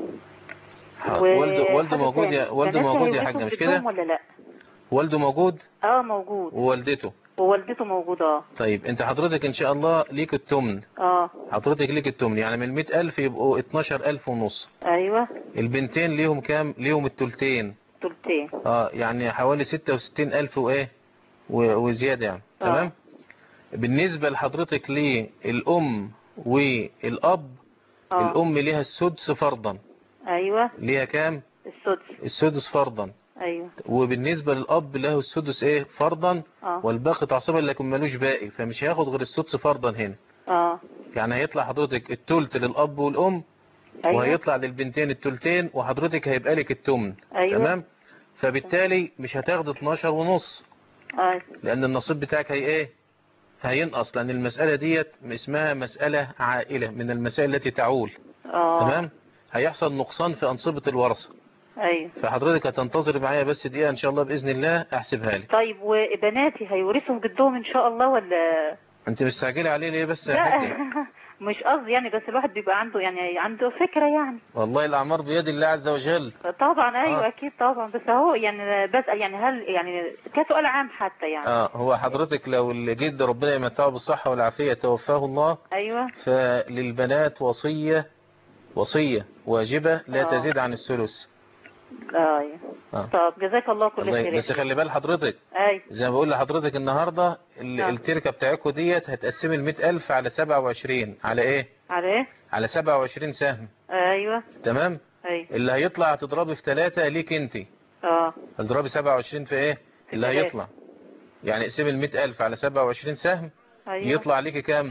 ح- و- والده والده حاجة موجود يا تاني، والده بناتي موجود يا هيورثوا حاجة مش جدهم كده ولا لا والده موجود اه موجود ووالدته ووالدته موجودة اه طيب انت حضرتك ان شاء الله ليك التمن اه حضرتك ليك التمن يعني من 100000 يبقوا 12000 ونص ايوه البنتين ليهم كام ليهم التلتين تلتين اه يعني حوالي 66000 وايه و- وزيادة يعني آه. تمام بالنسبة لحضرتك للأم والأب اه الأم ليها السدس فرضا ايوه ليها كام السدس السدس فرضا ايوه وبالنسبة للأب له السدس ايه فرضا اه والباقي تعصيبا لكن ملوش باقي فمش هياخد غير السدس فرضا هنا اه يعني هيطلع حضرتك التلت للأب والأم ايوه وهيطلع للبنتين التلتين وحضرتك هيبقى لك التمن ايوه تمام فبالتالي مش هتاخد 12 ونص ايوه لأن النصيب بتاعك هي ايه هينقص لأن المسألة ديت اسمها مسألة عائلة من المسائل التي تعول اه تمام هيحصل نقصان في أنصبة الورثة ايوه فحضرتك هتنتظر معايا بس دقيقة إن شاء الله بإذن الله أحسبها لك طيب وبناتي هيورثهم جدهم ان شاء الله ولا أنت مستعجلة عليه ليه بس يا لا حاجة مش قصدي يعني بس الواحد بيبقى عنده يعني عنده فكرة يعني والله الأعمار بيد الله عز وجل طبعا ايوه آه. اكيد طبعا بس اهو يعني بسأل يعني هل يعني كسؤال عام حتى يعني اه هو حضرتك لو الجد ربنا يمتعه بالصحة والعافية توفاه الله ايوه فللبنات وصية وصية واجبة لا آه. تزيد عن الثلث آه، ايوه آه. طب جزاك الله كل الله- خير بس خلي بال حضرتك ايوه زي ما بقول لحضرتك النهاردة ال- آه. التركة بتاعتكم ديت هتقسم المئة ألف على سبعة وعشرين على ايه على ايه على سبعة وعشرين سهم ايوه تمام ايوه اللي هيطلع هتضربي في ثلاثة ليك انت اه هتضربي سبعة وعشرين في ايه اللي تلاتة. هيطلع يعني اقسمي المئة ألف على سبعة وعشرين سهم ايوه يطلع ليكي كام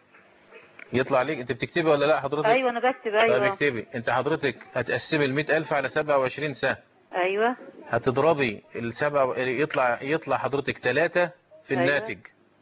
يطلع ليك انت بتكتبي ولا لا حضرتك ايوه انا بكتب طيب ايوه اكتبي انت حضرتك هتقسمي المئة ألف على سبعة وعشرين سهم ايوه هتضربي السبعة يطلع يطلع حضرتك ثلاثة في أيوة. الناتج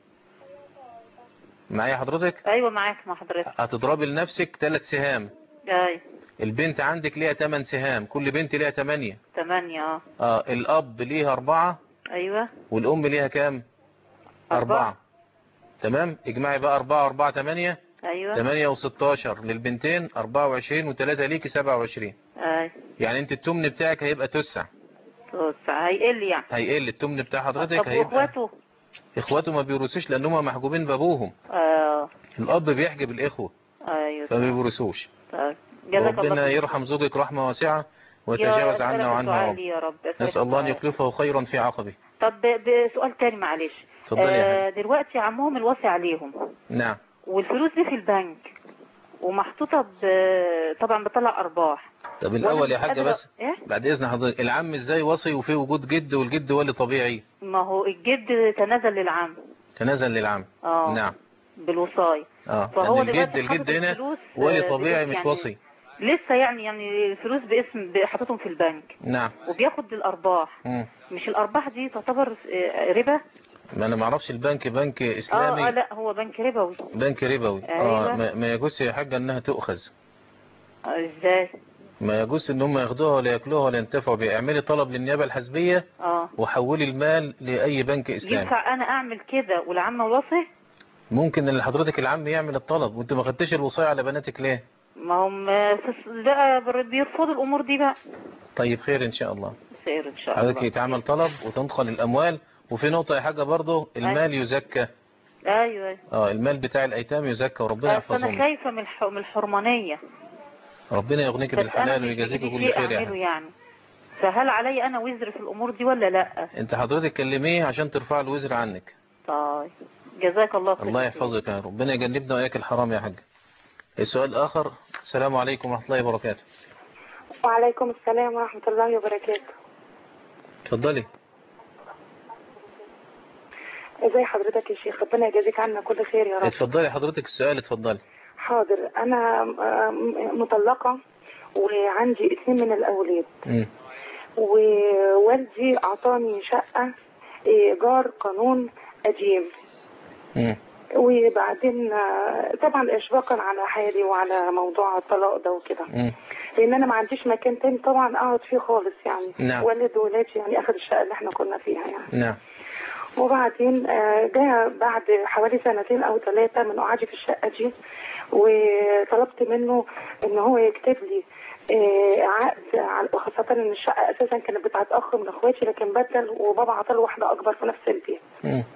معايا حضرتك ايوه معاك مع حضرتك هتضربي لنفسك ثلاث سهام ايوه البنت عندك ليها 8 سهام كل بنت ليها 8 ثمانية اه اه الاب ليها أربعة ايوه والام ليها كام أربعة. أربعة تمام اجمعي بقى أربعة أربعة تمانية ايوه تمانية وستاشر للبنتين أربعة وعشرين وتلاتة ليكي سبعة وعشرين ايوه يعني انت التمن بتاعك هيبقى تسع بص هيقل يعني هيقل التمن بتاع حضرتك طب هيبقى واخواته اخواته ما بيورثوش لان هم محجوبين بابوهم اه الاب بيحجب الاخوه ايوه فما بيورثوش طيب جزاك الله ربنا خير. يرحم زوجك رحمه واسعه يا ويتجاوز أسألك عنا وعنها يا الدعاء رب لي يا رب أسألك نسال الله ان الدعاء. يخلفه خيرا في عقبه طب ب- بسؤال تاني معلش اتفضلي يا آه دلوقتي عمهم الوصي عليهم نعم والفلوس دي في البنك ومحطوطة ب... طبعا بطلع أرباح طب الاول وأنا يا مش حاجه قادرة- بس إيه؟ بعد اذن حضرتك العم ازاي وصي وفيه وجود جد والجد ولي طبيعي ما هو الجد تنازل للعم تنازل للعم اه نعم بالوصاية اه فهو لان الجد دلوقتي الجد حاطط هنا الفلوس، ولي آه، طبيعي باسم مش يعني وصي لسه يعني يعني الفلوس باسم ب- حاططهم في البنك نعم وبياخد الأرباح مم. مش الأرباح دي تعتبر آه، ربا ما انا ما اعرفش البنك بنك اه اه اسلامي لا هو بنك ربوي بنك ربوي أيوة. اه ما- ما يجوز يا حاجه انها تؤخذ آه، ازاي ما يجوز ان هم ياخدوها ولا ياكلوها ولا ينتفعوا بيها اعملي طلب للنيابه الحزبيه اه وحولي المال لاي بنك اسلامي ينفع انا اعمل كده والعم الوصي ممكن ان حضرتك العم يعمل الطلب وانت ما خدتش الوصايه على بناتك ليه ما هم في- بقى بر- بيرفضوا الامور دي بقى طيب خير ان شاء الله خير ان شاء حضرتك الله يتعمل طلب وتنقل الاموال وفي نقطة يا حاجة برضه المال يزكى ايوه ايوه اه المال بتاع الايتام يزكى وربنا بس انا يحفظهم خايفه من الح- من الحرمانيه ربنا يغنيك بس بالحلال أنا مش ويجازيك بإيدي كل شيء خير يا اعمله حاج يعني فهل علي انا وزر في الامور دي ولا لا انت حضرتك كلميه عشان ترفع الوزر عنك طيب جزاك الله خير الله يحفظك يا رب ربنا يجنبنا واياك الحرام يا حاج السؤال اخر السلام عليكم ورحمة الله وبركاته وعليكم السلام ورحمة الله وبركاته اتفضلي ازي حضرتك يا شيخ ربنا يجازيك عنا كل خير يا رب اتفضلي حضرتك السؤال اتفضلي حاضر انا آم، مطلقة وعندي اثنين من الاولاد مم. ووالدي اعطاني شقة ايجار قانون قديم مم. وبعدين آه، طبعا اشفاقا على حالي وعلى موضوع الطلاق ده وكده مم. لان انا ما عنديش مكان تاني طبعا اقعد فيه خالص يعني نعم. والد ولادي يعني اخذ الشقه اللي احنا كنا فيها يعني نعم وبعدين آه، جاء بعد حوالي سنتين او ثلاثه من قعدي في الشقه دي وطلبت منه ان هو يكتب لي آه، عقد على- وخاصة ان الشقة اساسا كانت بتاعت اخ من اخواتي لكن بدل وبابا عطاله واحدة اكبر في نفس البيت مم.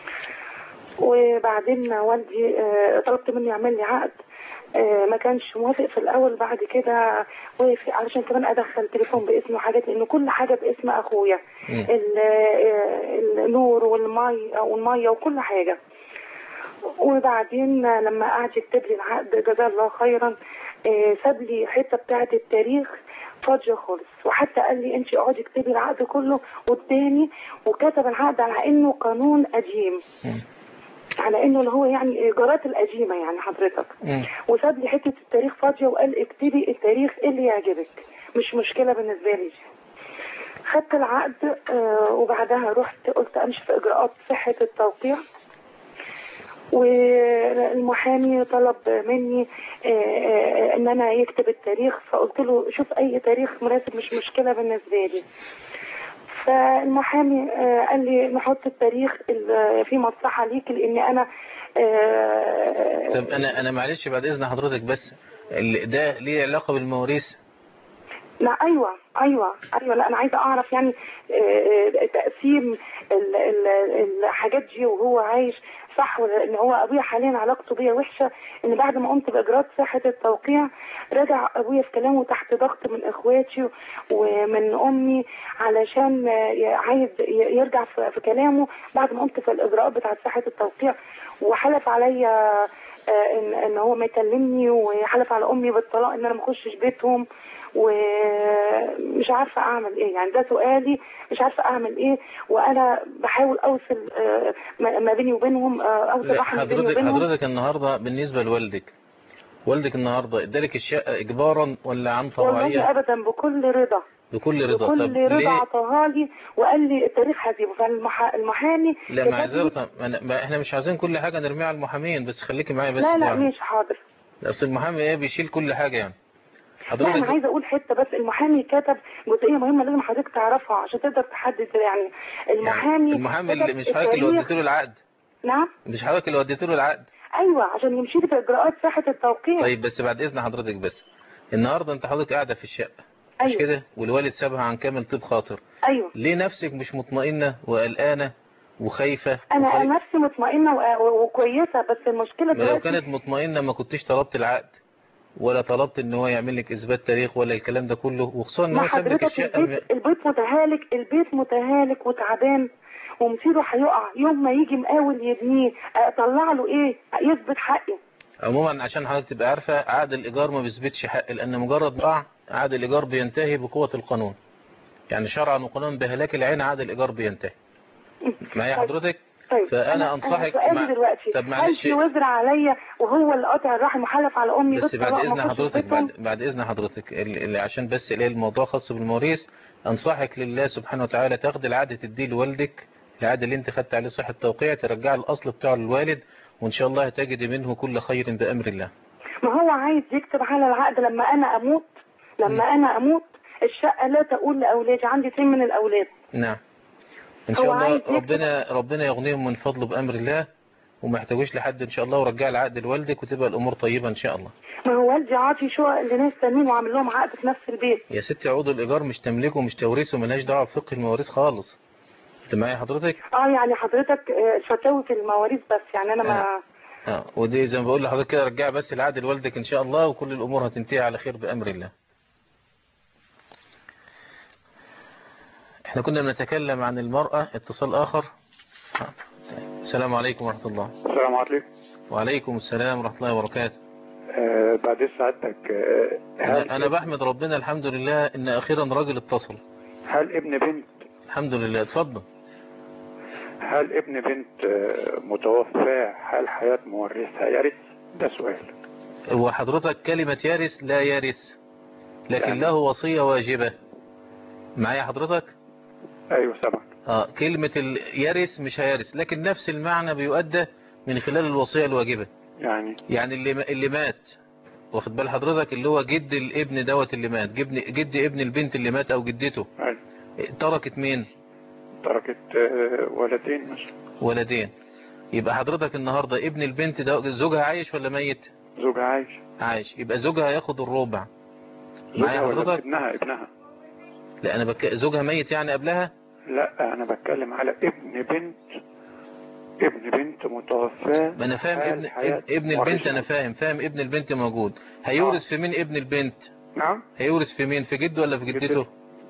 وبعدين والدي آه، طلبت منه يعمل لي عقد آه، ما كانش موافق في الاول بعد كده وافق علشان كمان ادخل تليفون باسمه وحاجات لان كل حاجه باسم اخويا مم. ال- آه، النور والمي والميه وكل حاجه وبعدين لما قعد يكتب لي العقد جزاه الله خيرا آه، ساب لي حته بتاعه التاريخ فاضيه خالص وحتى قال لي انت اقعدي اكتبي العقد كله قدامي وكتب العقد على انه قانون قديم على انه اللي هو يعني الايجارات القديمه يعني حضرتك مم. وساب لي حته التاريخ فاضيه وقال اكتبي التاريخ اللي يعجبك مش مشكله بالنسبه لي خدت العقد آه، وبعدها رحت قلت امشي في اجراءات صحه التوقيع والمحامي طلب مني آه، آه، ان انا يكتب التاريخ فقلت له شوف اي تاريخ مناسب مش مشكله بالنسبه لي فالمحامي آه، قال لي نحط التاريخ ال- في مصلحه ليك لان انا آه، طب انا انا معلش بعد اذن حضرتك بس ال- ده ليه علاقة بالمواريث لا ايوه ايوه ايوه لا انا عايزه اعرف يعني آه، آه، تقسيم ال- ال- الحاجات دي وهو عايش صح ولا ان هو ابويا حاليا علاقته بيا وحشه ان بعد ما قمت باجراءات صحه التوقيع رجع ابويا في كلامه تحت ضغط من اخواتي ومن امي علشان آه، عايز ي- يرجع في في كلامه بعد ما قمت في الاجراءات بتاعه صحه التوقيع وحلف عليا آه، ان ان هو ما يكلمني وحلف على امي بالطلاق ان انا ما اخشش بيتهم ومش عارفه اعمل ايه يعني ده سؤالي مش عارفه اعمل ايه وانا بحاول اوصل آه، ما ما بيني وبينهم آه، اوصل لا رحم بيني حضرتك وبينهم حضرتك النهاردة بالنسبة لوالدك والدك النهاردة ادالك الشقة اجبارا ولا عن والله طوعية ابدا بكل رضا بكل رضا طب بكل رضا ليه عطاها لي وقال لي التاريخ هسيبه فالمحامي لا كتب لي- معذرة ما, ما احنا مش عايزين كل حاجة نرميها على المحامين بس خليكي معايا بس لا لا يعني. ماشي حاضر اصل المحامي ايه بيشيل كل حاجة يعني لا انا حضرتك عايزه اقول حته بس المحامي كتب جزئيه مهمه لازم حضرتك تعرفها عشان تقدر تحدد يعني المحامي المحامي اللي كتب مش حضرتك اللي التاريخ- وديت له العقد نعم مش حضرتك اللي وديت له العقد ايوه عشان يمشي لي في اجراءات صحه التوقيع طيب بس بعد اذن حضرتك بس النهارده انت حضرتك قاعده في الشقه مش أيوة. كده والوالد سابها عن كامل طيب خاطر ايوه ليه نفسك مش مطمئنه وقلقانه وخايفه انا وخايفة؟ نفسي مطمئنه و- و- وكويسه بس المشكله ما لو دلوقتي كانت مطمئنه ما كنتش طلبت العقد ولا طلبت ان هو يعمل لك اثبات تاريخ ولا الكلام ده كله وخصوصا ان ما هو ساب لك حضرتك الشقه م- البيت, البيت متهالك البيت متهالك وتعبان ومصيره هيقع يوم ما يجي مقاول يبنيه اطلع له ايه يثبت حقي عموما عشان حضرتك تبقى عارفه عقد الايجار ما بيثبتش حق لان مجرد ما وقع عقد الايجار بينتهي بقوه القانون يعني شرعا وقانونا بهلاك العين عقد الايجار بينتهي معايا حضرتك طيب فانا انصحك سؤالي مع- دلوقتي طب هل معلش في وزر عليا وهو اللي قاطع الرحم وحلف على امي بس بعد بالطلاق اذن ما كنتش حضرتك بيتهم؟ بعد, بعد اذن حضرتك ال- ال- عشان بس الاقي الموضوع خاص بالمواريث انصحك لله سبحانه وتعالى تاخد العقد تديه لوالدك العقد اللي انت خدت عليه صحه توقيع ترجع الاصل بتاعه للوالد وان شاء الله هتجد منه كل خير بامر الله ما هو عايز يكتب على العقد لما انا اموت لما انا اموت الشقه لا تقول لاولادي عندي اثنين من الاولاد نعم ان هو شاء الله عايز يكتب- ربنا ربنا يغنيهم من فضله بامر الله وما يحتاجوش لحد ان شاء الله ورجع العقد لوالدك وتبقى الامور طيبة ان شاء الله ما هو والدي عاطي شقق لناس تانيين وعامل لهم عقد في نفس البيت يا ستي عقود الايجار مش تملكه مش توريثه ملهاش دعوه بفقه المواريث خالص انت معايا حضرتك اه يعني حضرتك آه، فتاوى المواريث بس يعني انا ما اه ودي زي ما بقول لحضرتك كده رجع بس العقد لوالدك ان شاء الله وكل الامور هتنتهي على خير بامر الله احنا كنا بنتكلم عن المرأة اتصال اخر آه. طيب. السلام عليكم ورحمة الله السلام عليكم وعليكم السلام ورحمة الله وبركاته آه بعد سعادتك آه هل, انا, أنا بحمد ربنا الحمد لله ان اخيرا راجل اتصل هل ابن بنت الحمد لله اتفضل هل ابن بنت آه متوفى حال حياة مورثها يرث ده سؤال هو حضرتك كلمة يرث لا يرث لكن يعني. له وصية واجبة معايا حضرتك ايوه سامعك اه كلمة ال- يرث مش هيرث لكن نفس المعنى بيؤدى من خلال الوصية الواجبة يعني يعني اللي اللي مات واخد بال حضرتك اللي هو جد الابن دوت اللي مات جد جد ابن البنت اللي مات او جدته أيوة. تركت مين تركت آه ولدين مثلا ولدين يبقى حضرتك النهاردة ابن البنت ده زوجها عايش ولا ميت زوجها عايش عايش يبقى زوجها ياخد الربع معايا زوجها ولا حضرتك ابنها ابنها لا انا بك... زوجها ميت يعني قبلها لا انا بتكلم على ابن بنت ابن بنت متوفاه ما انا فاهم حال ابن حياة ابن البنت مورثها. انا فاهم فاهم ابن البنت موجود هيورث في مين ابن البنت نعم هيورث في مين في جده ولا في جدته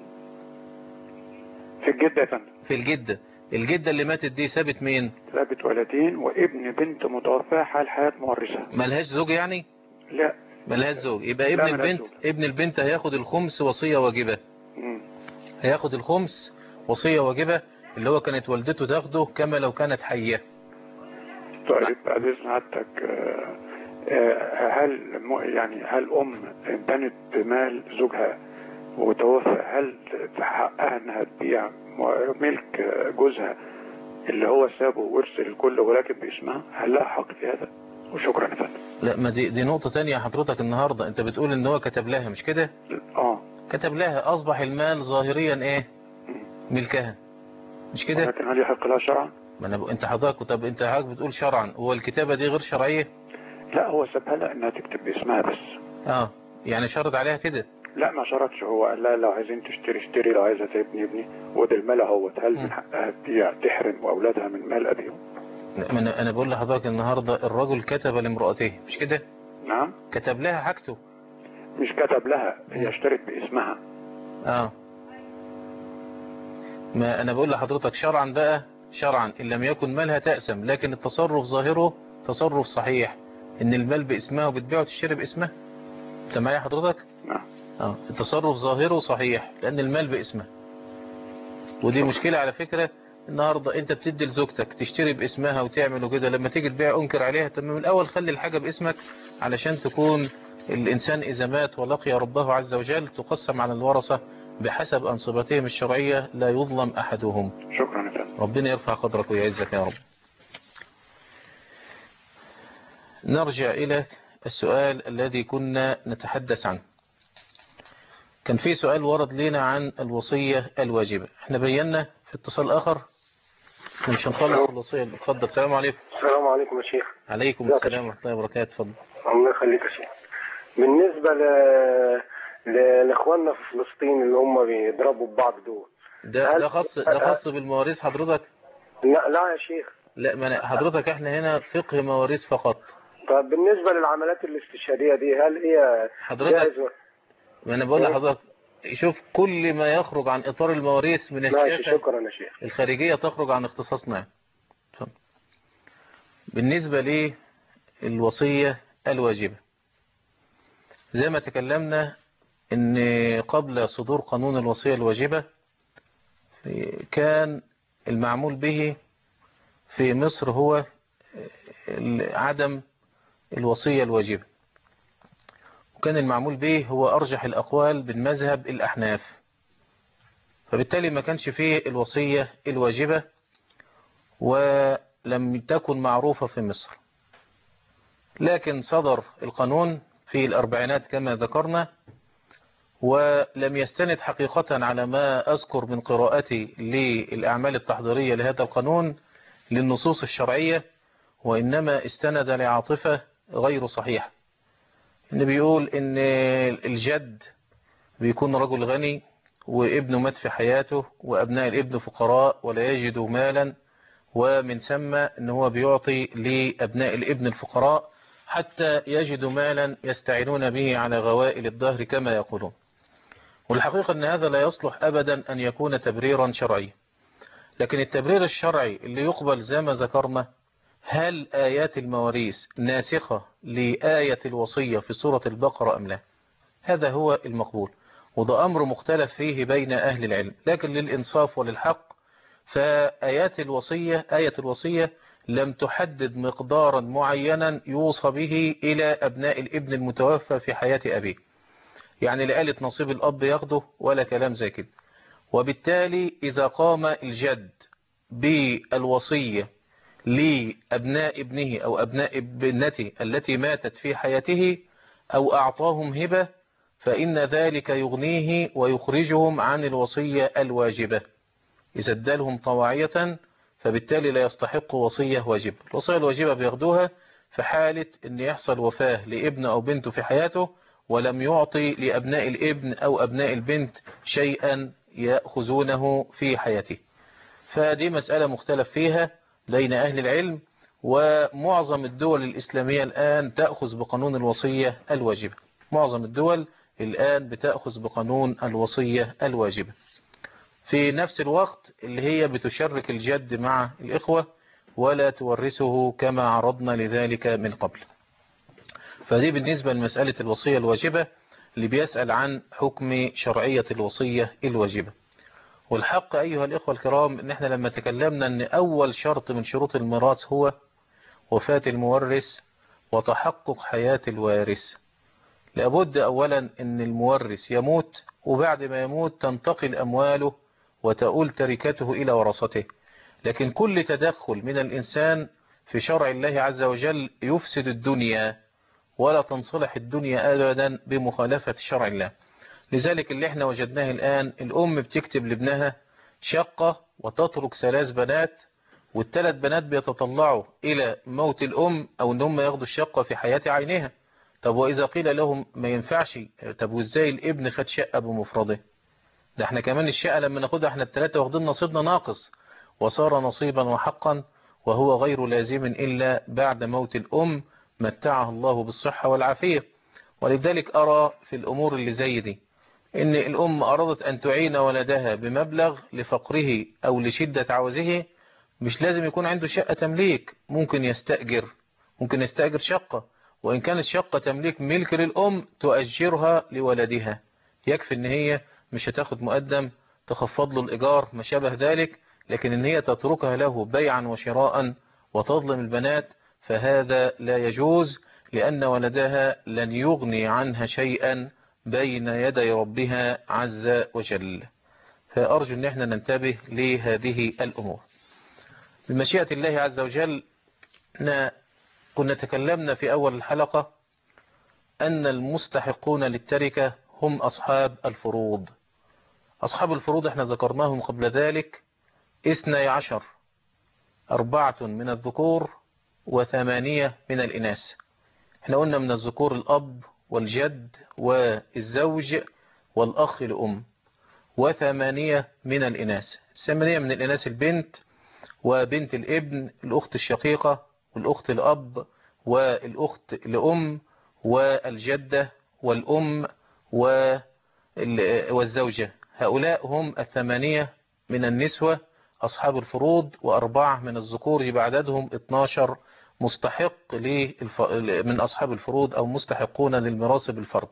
في الجدة يا فندم في الجدة الجدة اللي ماتت دي سابت مين ثابت ولدين وابن بنت متوفاه حال حياة مورثها ملهاش زوج يعني لا ملهاش زوج يبقى ابن لا، ملهاش البنت ابن البنت هياخد الخمس وصية واجبة مم. هياخد الخمس وصية واجبة اللي هو كانت والدته تاخده كما لو كانت حية طيب بعد اذن حضرتك آه، آه، هل م- يعني هل ام بنت بمال زوجها وتوفى هل في حقها انها تبيع م- ملك آه، جوزها اللي هو سابه ورث الكل ولكن باسمها هل لها حق في هذا وشكرا يا فندم لا ما دي, دي نقطة تانية حضرتك النهاردة انت بتقول ان هو كتب لها مش كده اه كتب لها اصبح المال ظاهريا ايه ملكها مش كده ولكن هل يحق لها شرعا ما انا ب... انت حضرتك طب انت حضرتك بتقول شرعا هو الكتابة دي غير شرعية لا هو سابها لها انها تكتب باسمها بس اه يعني شرط عليها كده لا ما شرطش هو قال لها لو عايزين تشتري اشتري لو عايزه تبني ابني وده المال اهوت هل من حقها تبيع تحرم واولادها من مال ابيهم لا، ما انا انا بقول لحضرتك النهاردة الرجل كتب لامرأته مش كده نعم كتب لها حاجته مش كتب لها هي اشترت باسمها اه ما انا بقول لحضرتك شرعا بقى شرعا ان لم يكن مالها تأسم لكن التصرف ظاهره تصرف صحيح ان المال باسمها وبتبيعه وتشتري باسمها انت معايا حضرتك نعم اه التصرف ظاهره صحيح لان المال باسمها ودي مشكلة على فكرة النهاردة انت بتدي لزوجتك تشتري باسمها وتعمل وكده لما تيجي تبيع انكر عليها طب من الاول خلي الحاجة باسمك علشان تكون الانسان اذا مات ولقي ربه عز وجل تقسم على الورثة بحسب انصبتهم الشرعية لا يظلم احدهم شكرا يا فندم ربنا يرفع قدرك ويعزك يا رب نرجع إلى السؤال الذي كنا نتحدث عنه كان في سؤال ورد لنا عن الوصية الواجبة احنا بينا في اتصال آخر احنا مش هنخلص الوصية اتفضل السلام عليكم السلام عليكم يا شيخ عليكم ازيك يا السلام ورحمة الله وبركاته اتفضل الله يخليك يا شيخ بالنسبة ل... ل... لاخواننا في فلسطين اللي هم بيضربوا ببعض دول ده ده خاص ده خاص بالمواريث حضرتك لا لا يا شيخ لا ما أنا- حضرتك احنا هنا فقه مواريث فقط طب بالنسبة للعمليات الاستشهادية دي هل هي حضرتك جائزة؟ ما انا بقول لحضرتك شوف كل ما يخرج عن اطار المواريث من ماشي السياسة شكرا يا شيخ الخارجية تخرج عن اختصاصنا اتفضل. بالنسبة للوصية الواجبة زي ما تكلمنا ان قبل صدور قانون الوصية الواجبة كان المعمول به في مصر هو عدم الوصية الواجبة وكان المعمول به هو أرجح الأقوال بالمذهب الأحناف فبالتالي ما كانش فيه الوصية الواجبة ولم تكن معروفة في مصر لكن صدر القانون في الأربعينات كما ذكرنا ولم يستند حقيقة على ما أذكر من قراءتي للأعمال التحضيرية لهذا القانون للنصوص الشرعية وإنما استند لعاطفة غير صحيحة إن بيقول إن الجد بيكون رجل غني وابنه مات في حياته وأبناء الابن فقراء ولا يجدوا مالا ومن ثم إن هو بيعطي لأبناء الابن الفقراء حتى يجدوا مالا يستعينون به على غوائل الدهر كما يقولون والحقيقة أن هذا لا يصلح أبدا أن يكون تبريرا شرعيا لكن التبرير الشرعي اللي يقبل زي ما ذكرنا هل آيات المواريث ناسخة لآية الوصية في سورة البقرة أم لا هذا هو المقبول وده أمر مختلف فيه بين أهل العلم لكن للإنصاف وللحق فآيات الوصية آية الوصية لم تحدد مقدارا معينا يوصى به إلى أبناء الابن المتوفى في حياة أبيه يعني لا قالت نصيب الأب ياخده ولا كلام زي كده وبالتالي إذا قام الجد بالوصية لأبناء ابنه أو أبناء ابنته التي ماتت في حياته أو أعطاهم هبة فإن ذلك يغنيه ويخرجهم عن الوصية الواجبة إذا ادالهم طواعية فبالتالي لا يستحق وصية واجبة الوصية الواجبة بياخدوها في حالة أن يحصل وفاة لابن أو بنته في حياته ولم يعطي لأبناء الابن أو أبناء البنت شيئا يأخذونه في حياته فدي مسألة مختلف فيها بين أهل العلم ومعظم الدول الإسلامية الآن تأخذ بقانون الوصية الواجبة معظم الدول الآن بتأخذ بقانون الوصية الواجبة في نفس الوقت اللي هي بتشرك الجد مع الإخوة ولا تورثه كما عرضنا لذلك من قبل فدي بالنسبة لمسألة الوصية الواجبة اللي بيسأل عن حكم شرعية الوصية الواجبة والحق أيها الإخوة الكرام إن احنا لما تكلمنا أن أول شرط من شروط الميراث هو وفاة المورث وتحقق حياة الوارث لابد أولا أن المورث يموت وبعد ما يموت تنتقل أمواله وتؤول تركته إلى ورثته لكن كل تدخل من الإنسان في شرع الله عز وجل يفسد الدنيا ولا تنصلح الدنيا أبدا بمخالفة شرع الله لذلك اللي احنا وجدناه الآن الأم بتكتب لابنها شقة وتترك ثلاث بنات والثلاث بنات بيتطلعوا إلى موت الأم أو أن هم ياخدوا الشقة في حياة عينها طب وإذا قيل لهم ما ينفعش طب وإزاي الابن خد شقة بمفرده ده احنا كمان الشقة لما ناخدها احنا الثلاثة واخدين نصيبنا ناقص وصار نصيبا وحقا وهو غير لازم إلا بعد موت الأم متعه الله بالصحة والعافية ولذلك أرى في الأمور اللي زي دي إن الأم أرادت أن تعين ولدها بمبلغ لفقره أو لشدة عوزه مش لازم يكون عنده شقة تمليك ممكن يستأجر ممكن يستأجر شقة وإن كانت شقة تمليك ملك للأم تؤجرها لولدها يكفي إن هي مش هتاخد مقدم تخفض له الإيجار ما شابه ذلك لكن إن هي تتركها له بيعا وشراء وتظلم البنات فهذا لا يجوز لأن ولدها لن يغني عنها شيئا بين يدي ربها عز وجل فأرجو أن احنا ننتبه لهذه الأمور بمشيئة الله عز وجل كنا تكلمنا في أول الحلقة أن المستحقون للتركة هم أصحاب الفروض أصحاب الفروض احنا ذكرناهم قبل ذلك اثني عشر أربعة من الذكور وثمانية من الإناث احنا قلنا من الذكور الأب والجد والزوج والأخ الأم وثمانية من الإناث ثمانية من الإناث البنت وبنت الابن الأخت الشقيقة والأخت الأب والأخت الأم والجدة والأم والزوجة هؤلاء هم الثمانية من النسوة أصحاب الفروض وأربعة من الذكور يبقى عددهم 12 مستحق من أصحاب الفروض أو مستحقون للميراث بالفرض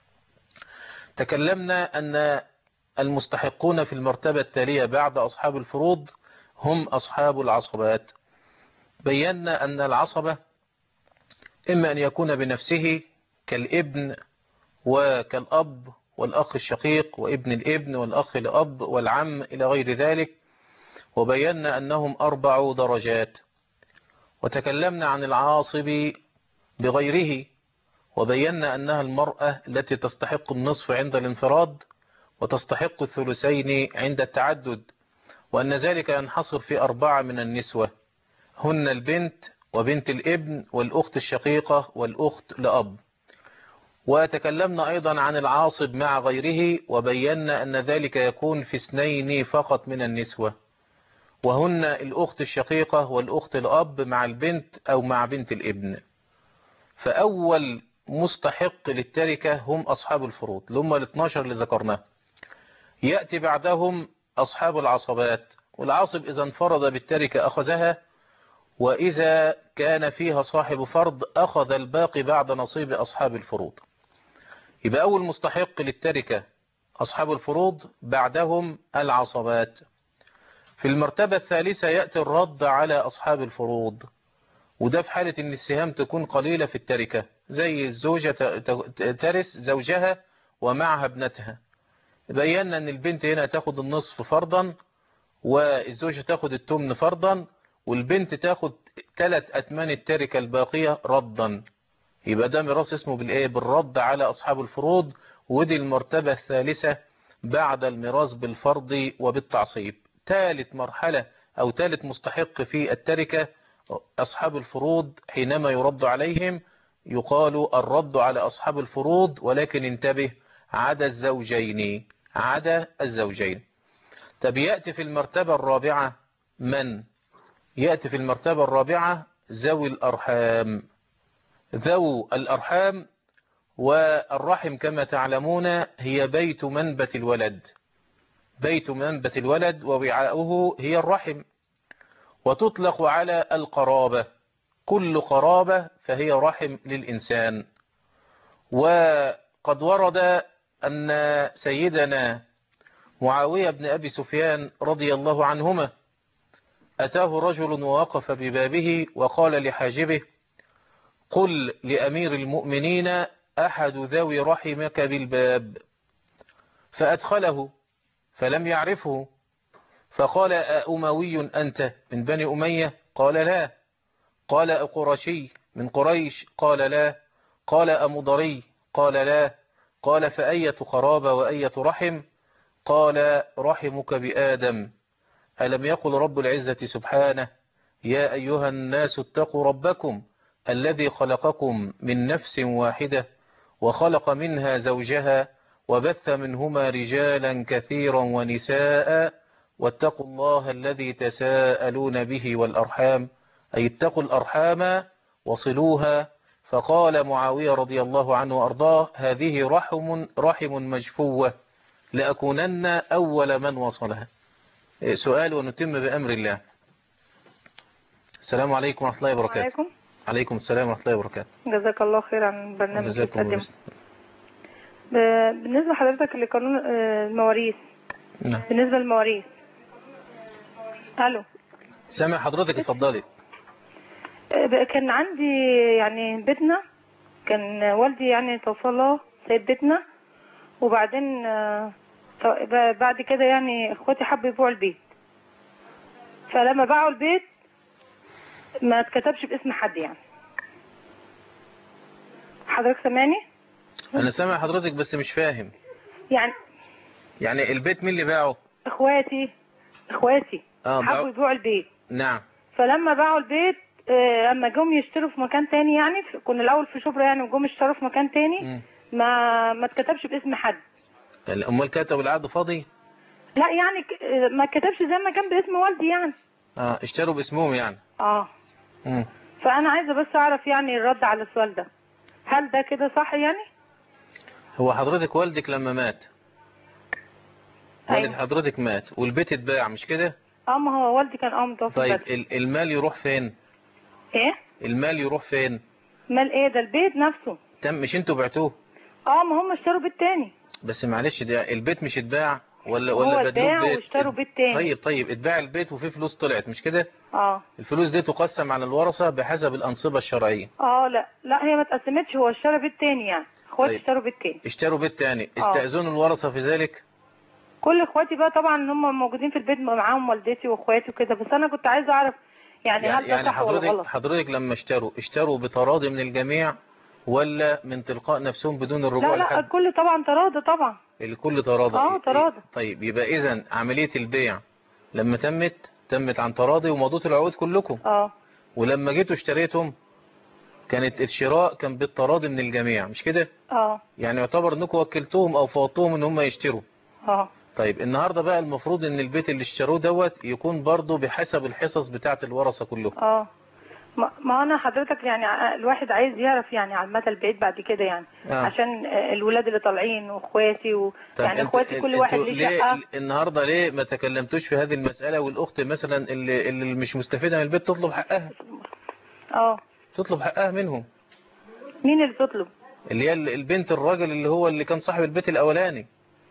تكلمنا أن المستحقون في المرتبة التالية بعد أصحاب الفروض هم أصحاب العصبات بينا أن العصبة إما أن يكون بنفسه كالابن وكالأب والأخ الشقيق وابن الابن والأخ الأب والعم إلى غير ذلك وبينا أنهم أربع درجات وتكلمنا عن العاصب بغيره وبينا أنها المرأة التي تستحق النصف عند الانفراد وتستحق الثلثين عند التعدد وأن ذلك ينحصر في أربعة من النسوة هن البنت وبنت الابن والأخت الشقيقة والأخت لأب وتكلمنا أيضا عن العاصب مع غيره وبينا أن ذلك يكون في اثنين فقط من النسوة وهن الأخت الشقيقة والأخت الأب مع البنت أو مع بنت الابن فأول مستحق للتركة هم أصحاب الفروض اللي هم ال 12 اللي ذكرناه يأتي بعدهم أصحاب العصبات والعاصب إذا انفرد بالتركة أخذها وإذا كان فيها صاحب فرض أخذ الباقي بعد نصيب أصحاب الفروض يبقى أول مستحق للتركة أصحاب الفروض بعدهم العصبات في المرتبة الثالثة يأتي الرد على أصحاب الفروض وده في حالة ان السهام تكون قليلة في التركة زي الزوجة ترث زوجها ومعها ابنتها بينا ان البنت هنا تاخد النصف فرضا والزوجة تاخد التمن فرضا والبنت تاخد ثلاث أتمان التركة الباقية ردا يبقى ده ميراث اسمه بالايه بالرد على أصحاب الفروض ودي المرتبة الثالثة بعد الميراث بالفرض وبالتعصيب ثالث مرحلة أو ثالث مستحق في التركة أصحاب الفروض حينما يرد عليهم يقال الرد على أصحاب الفروض ولكن انتبه عدا الزوجين عدا الزوجين طب يأتي في المرتبة الرابعة من يأتي في المرتبة الرابعة ذوي الأرحام ذو الأرحام والرحم كما تعلمون هي بيت منبت الولد بيت منبت الولد ووعاؤه هي الرحم وتطلق على القرابة كل قرابة فهي رحم للإنسان وقد ورد أن سيدنا معاوية بن أبي سفيان رضي الله عنهما أتاه رجل ووقف ببابه وقال لحاجبه قل لأمير المؤمنين أحد ذوي رحمك بالباب فأدخله فلم يعرفه فقال أأموي أنت من بني أمية قال لا قال أقرشي من قريش قال لا قال أمضري قال لا قال فأية قرابة وأية رحم قال رحمك بآدم ألم يقل رب العزة سبحانه يا أيها الناس اتقوا ربكم الذي خلقكم من نفس واحدة وخلق منها زوجها وبث منهما رجالا كثيرا ونساء واتقوا الله الذي تساءلون به والأرحام أي اتقوا الأرحام وصلوها فقال معاوية رضي الله عنه وأرضاه هذه رحم, رحم مجفوة لأكونن أول من وصلها سؤال ونتم بأمر الله السلام عليكم ورحمة الله وبركاته عليكم عليكم السلام ورحمة الله وبركاته جزاك الله خير عن البرنامج اللي جزاكم الله بتقدمه ب- بالنسبة لحضرتك لقانون آه، المواريث نعم. بالنسبة للمواريث الو سامع حضرتك اتفضلي آه، ب- كان عندي يعني بيتنا كان والدي يعني توفى الله سيد بيتنا وبعدين آه، ط- ب- بعد كده يعني اخواتي حبوا يبيعوا البيت فلما باعوا البيت ما اتكتبش باسم حد يعني حضرتك سامعني أنا سامع حضرتك بس مش فاهم يعني يعني البيت مين اللي باعه اخواتي اخواتي اه حبوا باعه يبيعوا البيت نعم فلما باعوا البيت آه، اما جم يشتروا في مكان تاني يعني في- كنا الاول في شبرا يعني وجم اشتروا في مكان تاني مم. ما ما اتكتبش باسم حد أمال كتب العقد فاضي لا يعني ك- آه، ما اتكتبش زي ما كان باسم والدي يعني اه اشتروا باسمهم يعني اه مم. فانا عايزه بس اعرف يعني الرد على السؤال ده هل ده كده صح يعني هو حضرتك والدك لما مات والد أيوة. حضرتك مات والبيت اتباع مش كده اه ما هو والدي كان اه متوفى طيب بدري. ال- المال يروح فين ايه المال يروح فين مال ايه ده البيت نفسه تم مش انتوا بعتوه اه ما هم اشتروا بيت تاني بس معلش ده البيت مش اتباع ولا هو ولا اتباع بدلوه بيت واشتروا بيت تاني طيب طيب اتباع البيت وفي فلوس طلعت مش كده اه الفلوس دي تقسم على الورثة بحسب الأنصبة الشرعية اه لا لا هي ما اتقسمتش هو اشترى بيت تاني يعني اخواتي طيب. اشتروا بيت تاني اشتروا بيت تاني آه. استأذنوا الورثة في ذلك كل اخواتي بقى طبعا هم موجودين في البيت معاهم والدتي واخواتي وكده بس انا كنت عايزه اعرف يعني, هل يعني, ده يعني صح ولا حضرتك غلط حضرتك لما اشتروا اشتروا بتراضي من الجميع ولا من تلقاء نفسهم بدون الرجوع لا لا لحد الكل طبعا تراضى طبعا الكل تراضى اه تراضى طيب يبقى اذا عملية البيع لما تمت تمت عن تراضي ومضوط العقود كلكم اه ولما جيتوا اشتريتهم كانت الشراء كان بالتراضي من الجميع مش كده اه يعني يعتبر انكم وكلتوهم او فوضتوهم ان هم يشتروا اه طيب النهاردة بقى المفروض ان البيت اللي اشتروه دوت يكون برضه بحسب الحصص بتاعة الورثة كلهم اه ما ما انا حضرتك يعني ع- الواحد عايز يعرف يعني على المدى البعيد بعد كده يعني آه. عشان آه، الولاد اللي طالعين واخواتي و... طب يعني انت- اخواتي كل انتوا واحد ليه ليه شقه النهاردة ليه ما تكلمتوش في هذه المسألة والاخت مثلا اللي, اللي مش مستفيدة من البيت تطلب حقها اه تطلب حقها منهم مين اللي تطلب اللي هي ال- البنت الراجل اللي هو اللي كان صاحب البيت الاولاني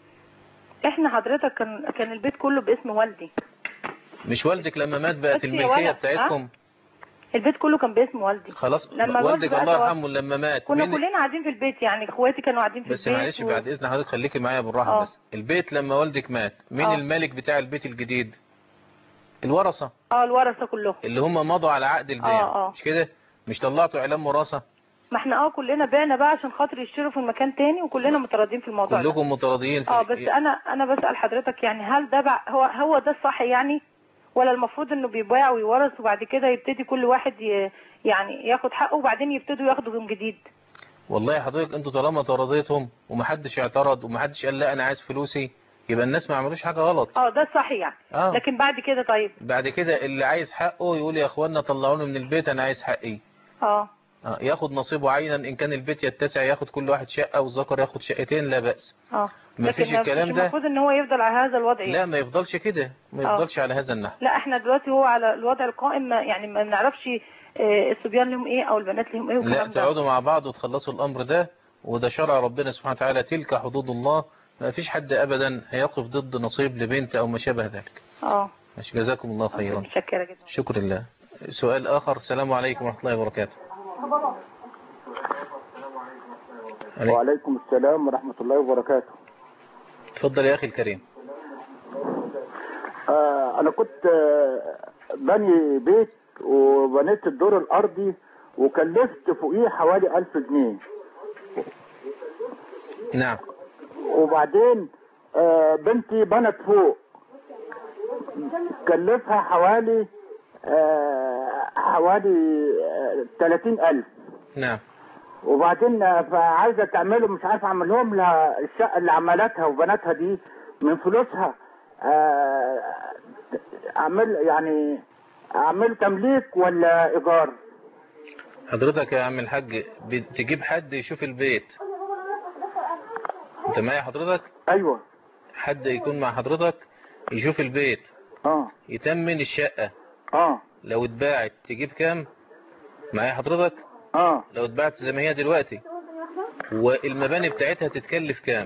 احنا حضرتك كان كان البيت كله باسم والدي مش والدك لما مات بقت بس يا الملكية ولد، بتاعتكم البيت كله كان باسم والدي خلاص لما الوالد والدك بقى الله توفى. يرحمه لما مات كنا مين- كلنا قاعدين في البيت يعني اخواتي كانوا قاعدين في بس البيت معلش و- بعد اذن حضرتك خليكي معايا بالراحة آه. بس البيت لما والدك مات مين آه. الملك بتاع البيت الجديد الورثة اه الورثه كلهم اللي هم مضوا على عقد البيع آه، آه. مش كده مش طلعتوا اعلان وراثة ما احنا اه كلنا بعنا بقى عشان خاطر يشتروا في مكان تاني وكلنا متراضين في الموضوع ده كلكم متراضيين في اه بس انا انا بسأل حضرتك يعني هل ده بقى هو هو ده الصح يعني ولا المفروض انه بيباع ويورث وبعد كده يبتدي كل واحد ي... يعني ياخد حقه وبعدين يبتدوا ياخدوا من جديد والله يا حضرتك انتوا طالما تراضيتهم ومحدش اعترض ومحدش قال لا انا عايز فلوسي يبقى الناس ما عملوش حاجة غلط اه ده الصح يعني آه. لكن بعد كده طيب بعد كده اللي عايز حقه يقول يا اخوانا طلعوني من البيت انا عايز حقي اه آه. ياخد نصيبه عينا ان كان البيت يتسع ياخد كل واحد شقة والذكر ياخد شقتين لا بأس اه ما لكن فيش الكلام مش ده المفروض ان هو يفضل على هذا الوضع يعني. لا ما يفضلش كده ما آه. يفضلش على هذا النحو لا احنا دلوقتي هو على الوضع القائم ما يعني ما نعرفش آه، الصبيان لهم ايه او البنات لهم ايه لا والكلام ده تقعدوا مع بعض وتخلصوا الامر ده وده شرع ربنا سبحانه وتعالى تلك حدود الله ما فيش حد ابدا هيقف ضد نصيب لبنت او ما شابه ذلك اه ماشي جزاكم الله خيرا متشكره جدا شكر الله سؤال اخر السلام عليكم ورحمه الله وبركاته عليكم. وعليكم السلام ورحمة الله وبركاته اتفضل يا اخي الكريم آه أنا كنت آه بني بيت وبنيت الدور الأرضي وكلفت فوقيه حوالي ألف جنيه نعم وبعدين آه بنتي بنت فوق كلفها حوالي آه حوالي ثلاثين ألف نعم وبعدين آه، فعايزة تعمله مش عارف أعمل لهم لها الشقة اللي عملتها وبناتها دي من فلوسها آه، أعمل يعني أعمل تمليك ولا إيجار؟ حضرتك يا عم الحاج بتجيب حد يشوف البيت انت معايا حضرتك أيوه حد يكون مع حضرتك يشوف البيت اه يتمن الشقة اه لو اتباعت تجيب كام معايا حضرتك اه لو اتباعت زي ما هي دلوقتي والمباني بتاعتها تتكلف كام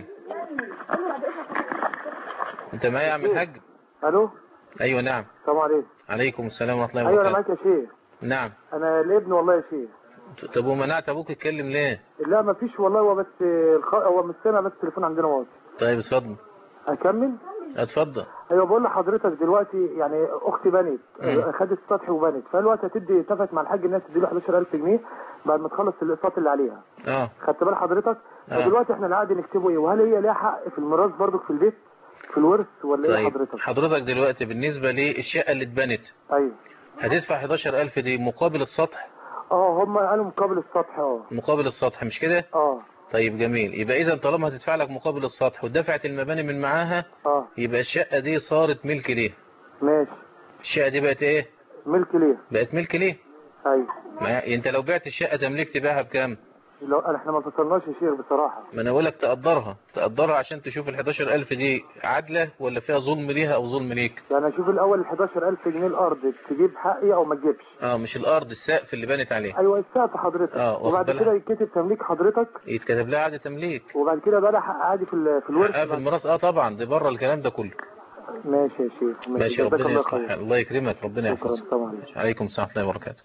انت معايا يا عم الحاج ألو ايوه نعم السلام عليكم عليكم السلام ورحمة الله أيوه أنا وبركاته معاك يا شيخ نعم أنا الابن والله يا شيخ طب ومنعت ابوك يتكلم ليه لا ما فيش والله هو بس الخ... هو مش سامع بس التليفون عندنا واصل طيب اتفضل أكمل؟ اتفضل ايوه بقول لحضرتك دلوقتي يعني اختي بنت مم. خدت سطحي وبنت فالوقت هتدي اتفقت مع الحاج الناس تدي له 11000 جنيه بعد ما تخلص الاقساط اللي عليها اه خدت بال حضرتك آه. فدلوقتي احنا العقد نكتبه ايه وهل هي ليها حق في الميراث برضك في البيت في الورث ولا ايه طيب حضرتك حضرتك دلوقتي بالنسبة للشقة اللي اتبنت ايوه هتدفع 11000 دي مقابل السطح اه هم قالوا مقابل السطح اه مقابل السطح مش كده اه طيب جميل يبقى اذا طالما هتدفع لك مقابل السطح ودفعت المباني من معاها اه يبقى الشقة دي صارت ملك ليه ماشي الشقة دي بقت ايه ملك ليه بقت ملك ليه ايوه ما انت لو بعت الشقة تملك تبيعها بكام لو احنا ما فصلناش يا شيخ بصراحه ما انا اقول لك تقدرها تقدرها عشان تشوف ال 11000 دي عادلة ولا فيها ظلم ليها او ظلم ليك يعني اشوف الاول ال 11000 جنيه الارض تجيب حقي او ما تجيبش اه مش الارض السقف اللي بنت عليه ايوه السقف حضرتك اه واخد وبعد بالك كده يتكتب تمليك حضرتك يتكتب لها عقد تمليك وبعد كده بقى لها حق عادي في ال- في الورث حقها في الميراث اه طبعا دي بره الكلام ده كله ماشي يا شيخ ماشي جزاك ربنا الله يصلح خير. حالك. الله يكرمك ربنا شكرا يحفظك السلام عليكم عليكم السلام ورحمة الله وبركاته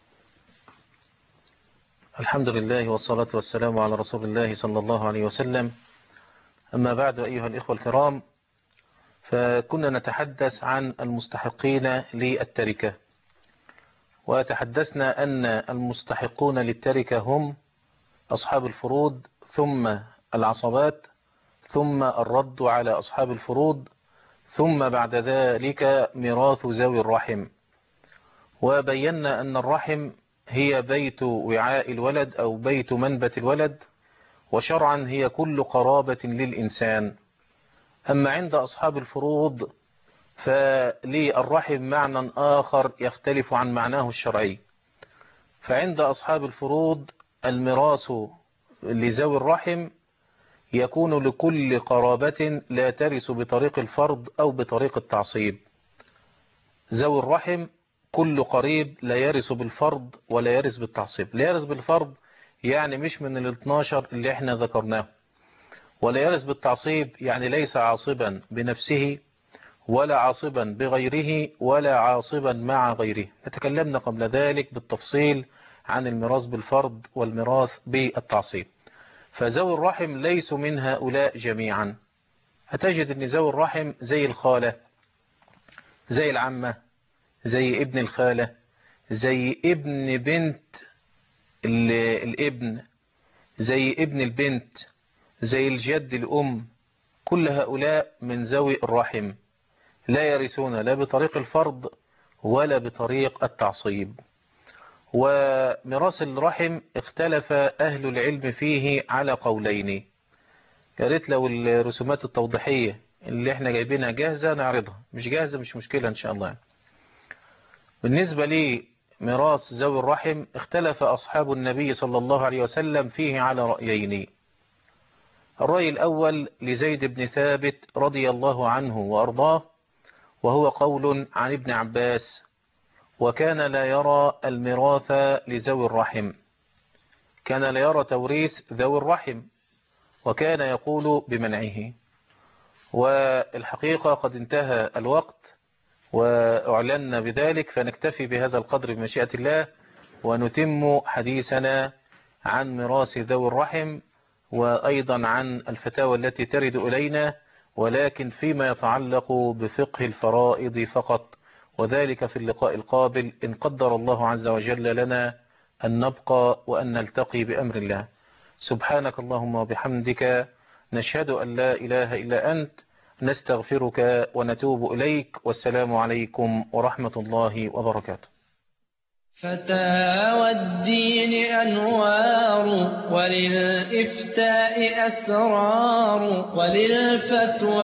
الحمد لله والصلاة والسلام على رسول الله صلى الله عليه وسلم أما بعد أيها الإخوة الكرام فكنا نتحدث عن المستحقين للتركة وتحدثنا أن المستحقون للتركة هم أصحاب الفروض ثم العصبات ثم الرد على أصحاب الفروض ثم بعد ذلك ميراث ذوي الرحم وبينا أن الرحم هي بيت وعاء الولد أو بيت منبت الولد وشرعا هي كل قرابة للإنسان أما عند أصحاب الفروض فللرحم معنى آخر يختلف عن معناه الشرعي فعند أصحاب الفروض الميراث لذوي الرحم يكون لكل قرابة لا ترث بطريق الفرض أو بطريق التعصيب ذوي الرحم كل قريب لا يرث بالفرض ولا يرث بالتعصيب لا يرث بالفرض يعني مش من ال 12 اللي احنا ذكرناه ولا يرث بالتعصيب يعني ليس عاصبا بنفسه ولا عاصبا بغيره ولا عاصبا مع غيره تكلمنا قبل ذلك بالتفصيل عن الميراث بالفرض والميراث بالتعصيب فذوي الرحم ليسوا من هؤلاء جميعا هتجد ان ذوي الرحم زي الخالة زي العمة زي ابن الخالة زي ابن بنت الابن زي ابن البنت زي الجد الأم كل هؤلاء من ذوي الرحم لا يرثون لا بطريق الفرض ولا بطريق التعصيب وميراث الرحم اختلف أهل العلم فيه على قولين يا ريت لو الرسومات التوضيحية اللي احنا جايبينها جاهزة نعرضها مش جاهزة مش مشكلة ان شاء الله بالنسبة لي ميراث ذوي الرحم اختلف أصحاب النبي صلى الله عليه وسلم فيه على رأيين الرأي الأول لزيد بن ثابت رضي الله عنه وأرضاه وهو قول عن ابن عباس وكان لا يرى الميراث لذوي الرحم كان لا يرى توريث ذوي الرحم وكان يقول بمنعه والحقيقة قد انتهى الوقت وأعلنا بذلك فنكتفي بهذا القدر بمشيئة الله ونتم حديثنا عن ميراث ذوي الرحم وأيضا عن الفتاوى التي ترد إلينا ولكن فيما يتعلق بفقه الفرائض فقط وذلك في اللقاء القابل إن قدر الله عز وجل لنا أن نبقى وأن نلتقي بأمر الله سبحانك اللهم وبحمدك نشهد أن لا إله إلا أنت نستغفرك ونتوب إليك والسلام عليكم ورحمة الله وبركاته فتاوى الدين أنوار وللإفتاء أسرار وللفتوى